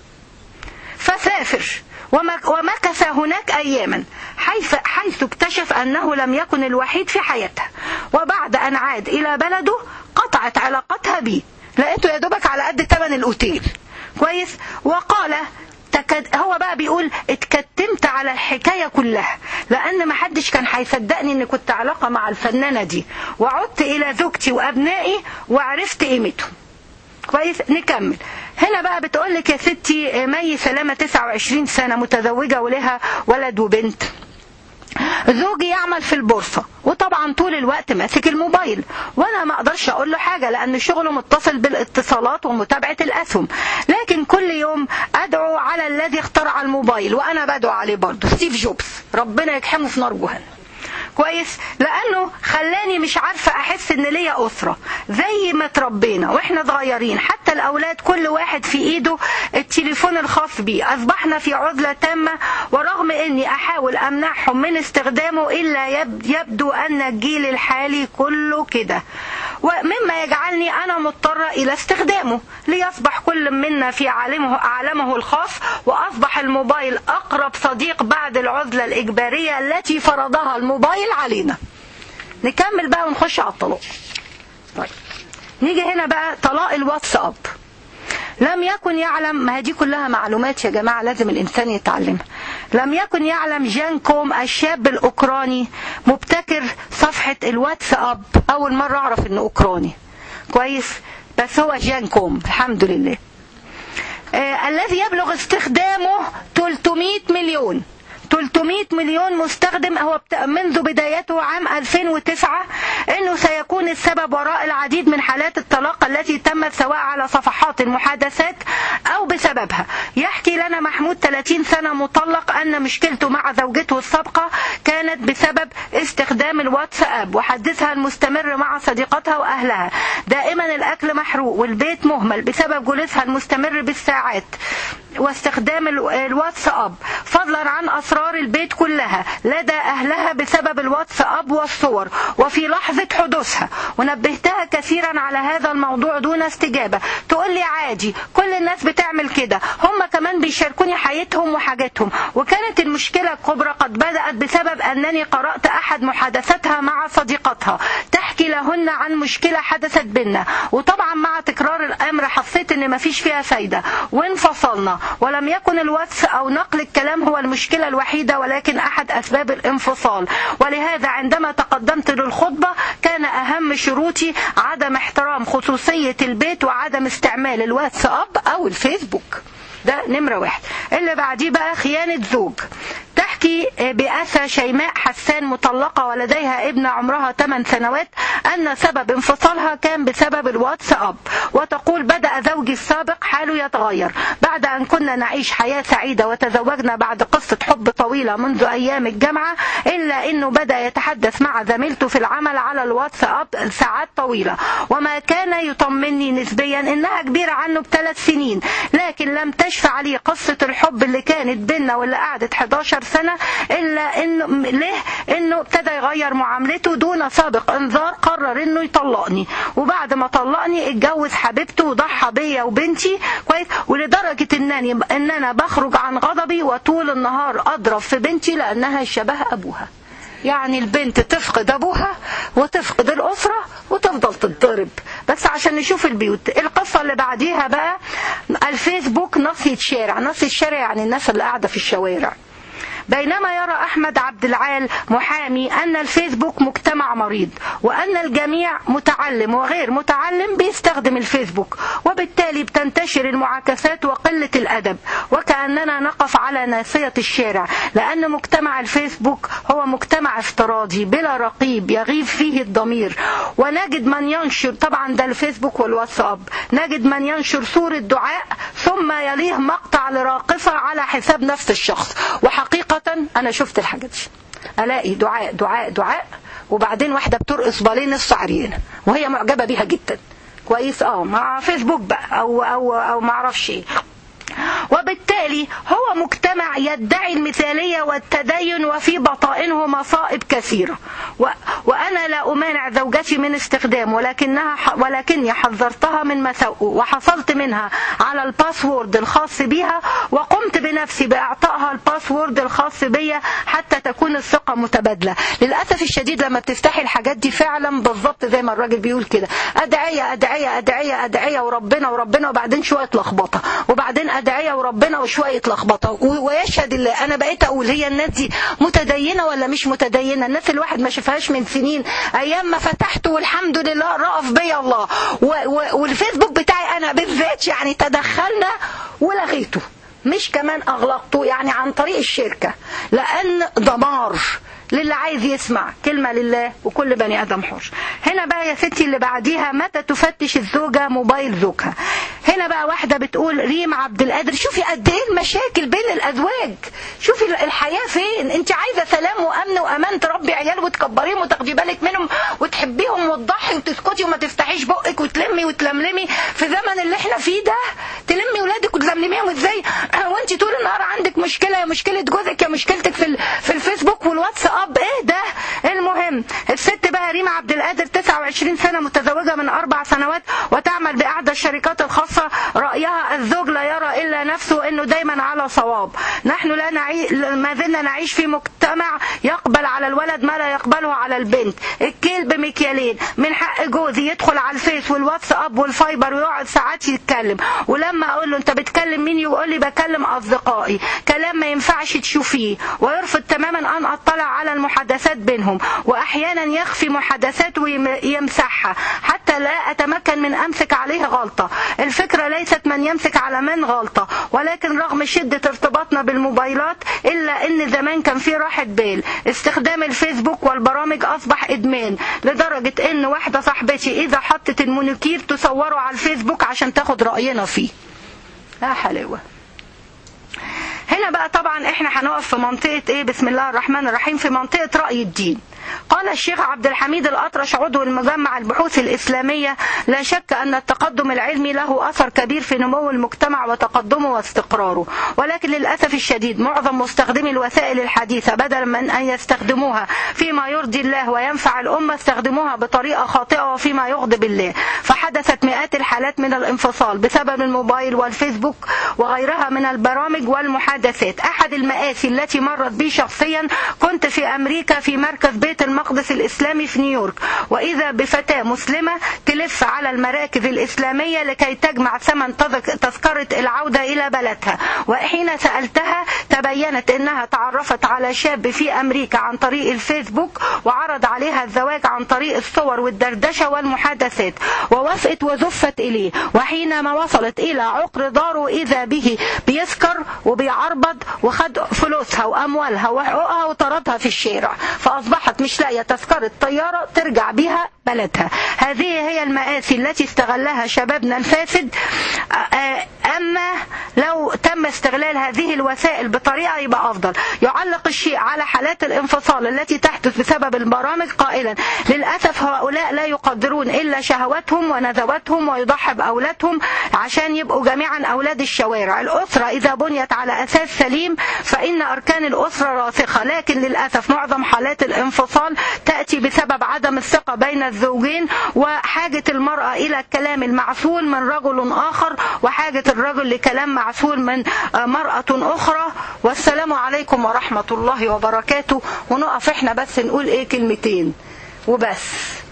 فسافر ومك- ومكث هناك أياما حيث, حيث اكتشف أنه لم يكن الوحيد في حياتها وبعد أن عاد إلى بلده قطعت علاقتها بي لقيته يا دوبك على قد ثمن الأوتيل كويس وقال تكد هو بقى بيقول اتكتمت على الحكاية كلها لأن ما حدش كان هيصدقني إن كنت علاقة مع الفنانة دي وعدت إلى زوجتي وأبنائي وعرفت قيمتهم كويس نكمل هنا بقى بتقول لك يا ستي مي سلامة 29 سنة متزوجة ولها ولد وبنت زوجي يعمل في البورصة وطبعا طول الوقت ماسك الموبايل وانا ما اقدرش اقول له حاجة لان شغله متصل بالاتصالات ومتابعة الاسهم لكن كل يوم ادعو على الذي اخترع الموبايل وانا بدعو عليه برضه ستيف جوبز ربنا يكحمه في نار جهنم كويس لانه خلاني مش عارفه احس ان ليا اسره زي ما تربينا واحنا صغيرين حتى الاولاد كل واحد في ايده التليفون الخاص بيه اصبحنا في عزله تامه ورغم اني احاول امنعهم من استخدامه الا يب- يبدو ان الجيل الحالي كله كده ومما يجعلني انا مضطره الى استخدامه ليصبح كل منا في عالمه عالمه الخاص واصبح الموبايل اقرب صديق بعد العزله الاجباريه التي فرضها الموبايل علينا نكمل بقى ونخش على الطلاق طيب نيجي هنا بقى طلاق الواتساب لم يكن يعلم ما هي دي كلها معلومات يا جماعة لازم الإنسان يتعلمها لم يكن يعلم جان كوم الشاب الأوكراني مبتكر صفحة الواتساب أول مرة أعرف إنه أوكراني كويس بس هو جان كوم الحمد لله آه الذي يبلغ استخدامه 300 مليون 300 مليون مستخدم هو منذ بدايته عام 2009 انه سيكون السبب وراء العديد من حالات الطلاق التي تمت سواء على صفحات المحادثات او بسببها يحكي لنا محمود 30 سنة مطلق ان مشكلته مع زوجته السابقة كانت بسبب استخدام الواتساب وحديثها المستمر مع صديقتها واهلها دائما الاكل محروق والبيت مهمل بسبب جلوسها المستمر بالساعات واستخدام الواتساب فضلا عن أسرار البيت كلها لدى أهلها بسبب الواتساب والصور وفي لحظة حدوثها ونبهتها كثيرا على هذا الموضوع دون استجابة تقول لي عادي كل الناس بتعمل كده هم كمان بيشاركوني حياتهم وحاجاتهم وكانت المشكلة الكبرى قد بدأت بسبب أنني قرأت أحد محادثاتها مع صديقتها تحكي لهن عن مشكلة حدثت بينا وطبعا مع تكرار الأمر حسيت أن مفيش فيها فايدة وانفصلنا ولم يكن الواتس أو نقل الكلام هو المشكلة الوحيدة ولكن أحد أسباب الانفصال ولهذا عندما تقدمت للخطبة كان أهم شروطي عدم احترام خصوصية البيت وعدم استعمال الواتساب أو الفيسبوك ده نمرة واحد اللي بعديه بقى خيانة زوج تحكي بأسى شيماء حسان مطلقة ولديها ابن عمرها 8 سنوات أن سبب انفصالها كان بسبب الواتساب وتقول بدأ زوجي السابق حاله يتغير بعد أن كنا نعيش حياة سعيدة وتزوجنا بعد قصة حب طويلة منذ أيام الجامعة إلا أنه بدأ يتحدث مع زميلته في العمل على الواتساب ساعات طويلة وما كان يطمني نسبيا إنها كبيرة عنه بثلاث سنين لكن لم تشفع عليه قصة الحب اللي كانت بينا واللي قعدت 11 سنة إلا إنه ليه إنه ابتدى يغير معاملته دون سابق إنذار قرر إنه يطلقني وبعد ما طلقني اتجوز حبيبته وضحى بيا وبنتي كويس ولدرجة إنني إن أنا بخرج عن غضبي وطول النهار أضرب في بنتي لأنها شبه أبوها يعني البنت تفقد ابوها وتفقد الاسره وتفضل تتضرب بس عشان نشوف البيوت القصه اللي بعديها بقى الفيسبوك نصية شارع نصية شارع يعني الناس اللي قاعده في الشوارع بينما يرى أحمد عبد العال محامي أن الفيسبوك مجتمع مريض وأن الجميع متعلم وغير متعلم بيستخدم الفيسبوك وبالتالي بتنتشر المعاكسات وقلة الأدب وكأننا نقف على ناصية الشارع لأن مجتمع الفيسبوك هو مجتمع افتراضي بلا رقيب يغيب فيه الضمير ونجد من ينشر طبعا ده الفيسبوك والواتساب نجد من ينشر صورة دعاء ثم يليه مقطع لراقصة على حساب نفس الشخص وحقيقة أنا شفت الحاجات دي ألاقي دعاء دعاء دعاء وبعدين واحدة بترقص بالين نص عريانة وهي معجبة بيها جدا كويس اه مع فيسبوك بقى او او او ما اعرفش ايه وبالتالي هو مجتمع يدعي المثالية والتدين وفي بطائنه مصائب كثيرة و... وأنا لا أمانع زوجتي من استخدامه ولكنها ح... ولكني حذرتها من مساوئه وحصلت منها على الباسورد الخاص بها وقمت بنفسي بإعطائها الباسورد الخاص بيا حتى تكون الثقة متبادلة للأسف الشديد لما بتفتحي الحاجات دي فعلا بالظبط زي ما الراجل بيقول كده أدعية أدعية أدعية أدعية وربنا وربنا وبعدين شوية لخبطة وبعدين أدعية وربنا وشوية لخبطة ويشهد الله أنا بقيت أقول هي الناس دي متدينة ولا مش متدينة الناس اللي الواحد ما شافهاش من سنين أيام ما فتحته والحمد لله رأف بيا الله و و والفيسبوك بتاعي أنا بالذات يعني تدخلنا ولغيته مش كمان أغلقته يعني عن طريق الشركة لأن دمار للي عايز يسمع كلمة لله وكل بني آدم حر هنا بقى يا ستي اللي بعديها متى تفتش الزوجة موبايل زوجها هنا بقى واحدة بتقول ريم عبد القادر شوفي قد ايه المشاكل بين الأزواج شوفي الحياة فين انت عايزة سلام وأمن وأمان تربي عيال وتكبريهم وتاخدي بالك منهم وتحبيهم وتضحي وتسكتي وما تفتحيش بقك وتلمي وتلملمي في زمن اللي احنا فيه ده تلمي ولادك وتلملميهم ازاي وانت طول النهار عندك مشكلة يا مشكلة جوزك يا مشكلتك في في الفيسبوك والواتساب اب ايه ده المهم الست بقى ريم عبد القادر 29 سنة متزوجة من اربع سنوات وتعمل باحدى الشركات الخاصة رأيها الزوج لا يرى الا نفسه انه دايما على صواب نحن لا نعيش ما زلنا نعيش في مجتمع يقبل على الولد ما لا يقبله على البنت الكيل بمكيالين من حق جوزي يدخل على الفيس والواتساب والفايبر ويقعد ساعات يتكلم ولما اقول له انت بتكلم مين يقول لي بكلم اصدقائي كلام ما ينفعش تشوفيه ويرفض تماما ان اطلع على المحادثات بينهم واحيانا يخفي محادثات يمسحها حتى لا أتمكن من أمسك عليه غلطة الفكرة ليست من يمسك على من غلطة ولكن رغم شدة ارتباطنا بالموبايلات إلا أن زمان كان في راحة بال استخدام الفيسبوك والبرامج أصبح إدمان لدرجة أن واحدة صاحبتي إذا حطت المونيكير تصوره على الفيسبوك عشان تاخد رأينا فيه لا حلاوة هنا بقى طبعا احنا هنقف في منطقة ايه بسم الله الرحمن الرحيم في منطقة رأي الدين قال الشيخ عبد الحميد الأطرش عضو المجمع البحوث الإسلامية لا شك أن التقدم العلمي له أثر كبير في نمو المجتمع وتقدمه واستقراره ولكن للأسف الشديد معظم مستخدمي الوسائل الحديثة بدلا من أن يستخدموها فيما يرضي الله وينفع الأمة استخدموها بطريقة خاطئة وفيما يغضب الله فحدثت مئات الحالات من الانفصال بسبب الموبايل والفيسبوك وغيرها من البرامج والمحادثات أحد المآسي التي مرت بي شخصيا كنت في أمريكا في مركز بيت المقدس الإسلامي في نيويورك وإذا بفتاة مسلمة تلف على المراكز الإسلامية لكي تجمع ثمن تذكرة العودة إلى بلدها وحين سألتها تبينت أنها تعرفت على شاب في أمريكا عن طريق الفيسبوك وعرض عليها الزواج عن طريق الصور والدردشة والمحادثات ووافقت وزفت إليه وحينما وصلت إلى عقر داره إذا به بيسكر وبيعربض وخد فلوسها وأموالها وحقوقها وطردها في الشارع فأصبحت مش لاقية تذكرة طيارة ترجع بها بلدها هذه هي المآسي التي استغلها شبابنا الفاسد أما لو تم استغلال هذه الوسائل بطريقة يبقى أفضل يعلق الشيء على حالات الانفصال التي تحدث بسبب البرامج قائلا للأسف هؤلاء لا يقدرون إلا شهواتهم ونزواتهم ويضحي بأولادهم عشان يبقوا جميعا أولاد الشوارع الأسرة إذا بنيت على أساس سليم فإن أركان الأسرة راسخة لكن للأسف معظم حالات الانفصال تأتي بسبب عدم الثقة بين الزوجين وحاجة المرأة إلى الكلام المعسول من رجل آخر وحاجة الرجل لكلام معسول من مرأة أخرى والسلام عليكم ورحمة الله وبركاته ونقف احنا بس نقول ايه كلمتين وبس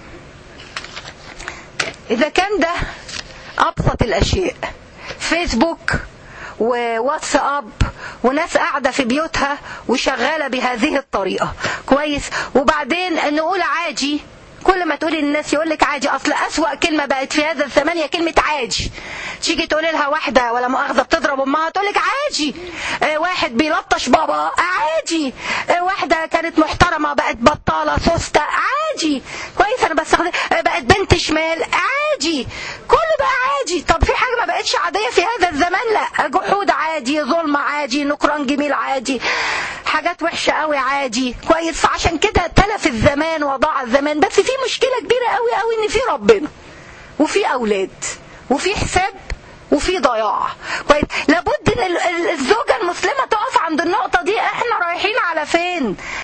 إذا كان ده أبسط الأشياء فيسبوك وواتساب وناس قاعدة في بيوتها وشغالة بهذه الطريقة كويس وبعدين نقول عادي كل ما تقولي للناس يقول لك عادي اصل اسوأ كلمه بقت في هذا الزمان هي كلمه عادي تيجي تقولي لها واحده ولا مؤاخذه بتضرب امها تقول لك عادي آه واحد بيلطش بابا عادي آه واحده كانت محترمه بقت بطاله سوسته عادي كويس انا بستخدم آه بقت بنت شمال عادي كله بقى عادي طب في حاجه ما بقتش عاديه في هذا الزمان لا جحود عادي ظلم عادي نكران جميل عادي حاجات وحشه قوي عادي كويس فعشان كده تلف الزمان وضاع الزمان بس في مشكله كبيره قوي قوي ان في ربنا وفي اولاد وفي حساب وفي ضياع كويس لابد ان الزوجه المسلمه تقف عند النقطه دي احنا رايحين على فين